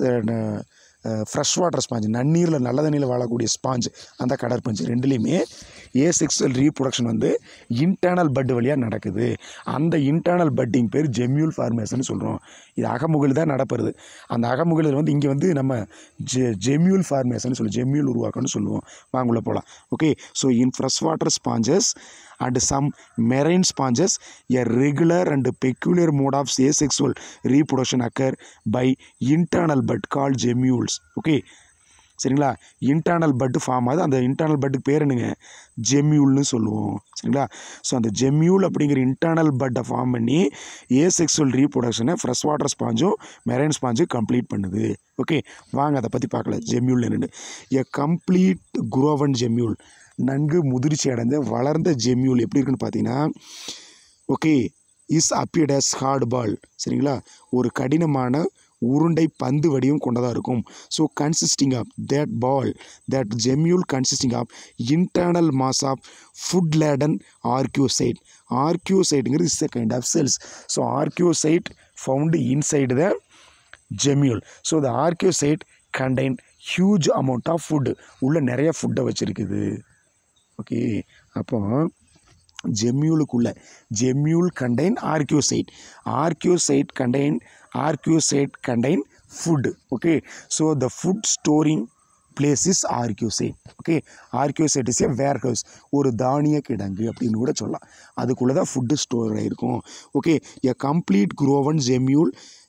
ஃப்ரெஷ் வாட்டர் ஸ்பாஞ்சு நன்னீரில் நல்ல தண்ணியில் வாழக்கூடிய ஸ்பாஞ்சு அந்த கடற்பஞ்சு ரெண்டுலேயுமே ஏ செக்ஸுவல் ரீப்ரொடக்ஷன் வந்து இன்டர்னல் பட் வழியாக நடக்குது அந்த இன்டர்னல் பட்டிங் பேர் ஜெம்யூல் ஃபார்மேஷன் சொல்கிறோம் இது அகமுகில் தான் நடப்புறது அந்த அகமுகில் வந்து இங்கே வந்து நம்ம ஜெ ஜெம்யூல் ஃபார்மேஷன் சொல்லுவோம் ஜெம்யூல் உருவாக்கணும்னு சொல்லுவோம் வாங்குள்ள போகலாம் okay so in fresh water sponges and some marine sponges a regular and peculiar mode of asexual reproduction occur by internal bud called gemmules okay சரிங்களா இன்டர்னல் பட்டு ஃபார்ம் ஆகுது அந்த internal பட்டுக்கு பேர் என்னங்க ஜெம்யூல்னு சொல்லுவோம் சரிங்களா ஸோ அந்த ஜெம்யூல் அப்படிங்கிற internal பட்டை ஃபார்ம் பண்ணி ஏ செக்ஸுவல் ரீப்ரொடக்ஷனை ஃப்ரெஷ் வாட்டர் ஸ்பாஞ்சும் மெரைன் ஸ்பாஞ்சும் கம்ப்ளீட் பண்ணுது ஓகே வாங்க அதை பற்றி பார்க்கல ஜெம்யூல் என்னென்னு எ கம்ப்ளீட் குரோவன் ஜெம்யூல் நன்கு முதிர்ச்சி அடைந்த வளர்ந்த ஜெம்யூல் எப்படி இருக்குன்னு பார்த்தீங்கன்னா okay is appeared as hard ball சரிங்களா ஒரு கடினமான உருண்டை பந்து வடிவம் கொண்டதாக இருக்கும் so consisting of that ball that gemmule consisting of internal mass of food laden archaeocyte ஆர்கியூசைட்டுங்கிறது is a kind of cells so archaeocyte found inside the gemmule so the archaeocyte contain huge amount of food உள்ள நிறைய ஃபுட்டை வச்சுருக்குது okay அப்போ ஜெம்யூலுக்குள்ள gemmule contain archaeocyte archaeocyte contain archaeocyte contain food okay so the food storing place is archaeocyte okay archaeocyte is a warehouse ஒரு தானிய கிடங்கு அப்படின்னு கூட சொல்லலாம் அதுக்குள்ளே தான் ஃபுட்டு ஸ்டோர் ஆகிருக்கும் okay a complete grown gemmule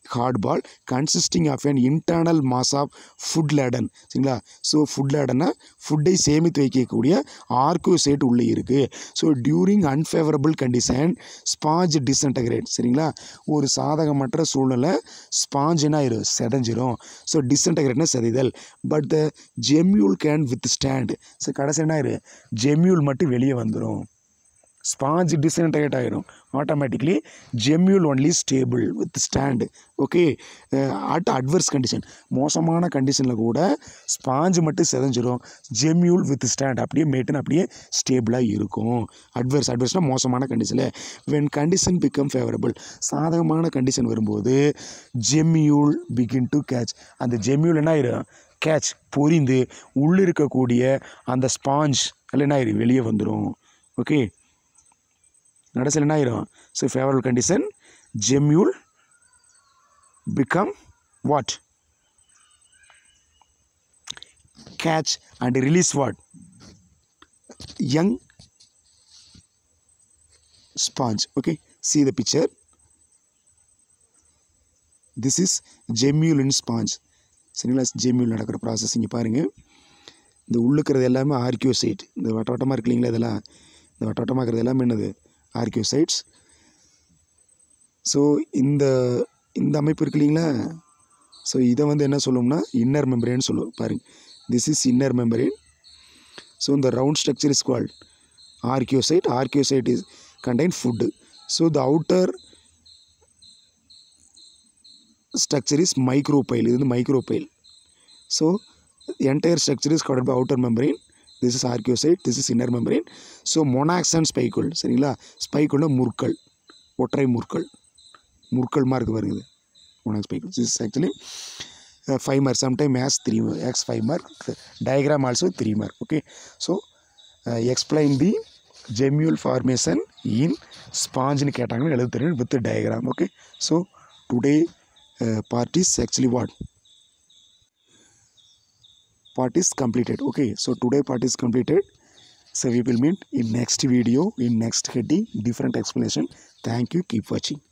hard ball consisting of an internal mass of food laden சரிங்களா ஸோ ஃபுட் லேடன்னா ஃபுட்டை சேமித்து வைக்கக்கூடிய ஆர்கோசைட் உள்ளே இருக்குது so during unfavourable condition sponge disintegrate சரிங்களா ஒரு சாதகமற்ற சூழ்நிலை ஸ்பாஞ்ச் என்ன ஆயிரும் செதஞ்சிரும் ஸோ டிஸ்இன்டகிரேட்னா செதைதல் but the gemmule can with stand so கடைசி என்ன ஆயிரு ஜெம்யூல் மட்டும் வெளியே வந்துடும் ஸ்பாஞ்ச் டிஸ்இன்டகிரேட் ஆயிரும் automatically gemmule only stable with stand okay at adverse condition மோசமான கண்டிஷனில் கூட ஸ்பாஞ்சு மட்டும் செதஞ்சிரும் ஜெம்யூல் வித் ஸ்டாண்ட் அப்படியே மேட்டுன்னு அப்படியே ஸ்டேபிளாக இருக்கும் அட்வர்ஸ் அட்வர்ஸ்னால் மோசமான கண்டிஷனில் வென் கண்டிஷன் பிகம் ஃபேவரபிள் சாதகமான கண்டிஷன் வரும்போது ஜெம்யூல் பிகின் டு கேட்ச் அந்த ஜெம்யூல் என்ன ஆயிரும் கேட்ச் பொரிந்து உள்ளே இருக்கக்கூடிய அந்த ஸ்பாஞ்ச் எல்லாம் என்ன ஆயிரும் வெளியே வந்துடும் ஓகே கடைசியில் என்ன ஆயிரும் so favourable condition gemmule become what catch and release what young sponge okay see the picture this is gemmule in sponge சரிங்களா ஜெம்யூல் நடக்கிற ப்ராசஸ் இங்கே பாருங்கள் இந்த உள்ளுக்கிறது எல்லாமே ஆர்கியோசைட் இந்த வட்ட வட்டமாக இருக்கு இல்லைங்களா இதெல்லாம் இந்த வட்ட வட்டமாக இருக்கிறது எல்லாமே என்னது ஆர்கியோசைட்ஸ் ஸோ இந்த இந்த அமைப்பு இருக்கு இல்லைங்களா ஸோ இதை வந்து என்ன சொல்லுவோம்னா இன்னர் மெம்பரேன்னு சொல்லுவோம் பாருங்க this is inner membrane so இந்த round structure is called archaeocyte archaeocyte is contain food so the outer structure is micropyle இது வந்து micropyle so entire structure is covered by outer membrane this is archaeocyte this is inner membrane so monaxon spicules சரிங்களா ஸ்பைக்குள்ள முற்கள் ஒற்றை முற்கள் முற்கள் mark வருது monaxon spicules this is actually five mark sometime makes three X five mark diagram also three mark okay so explain the gemmule formation in ஸ்பாஞ்சுன்னு கேட்டாங்கன்னு எழுத தெரியும் with diagram okay so today part is actually what part is completed okay so today part is completed so we will meet in next video in next heading different explanation thank you keep watching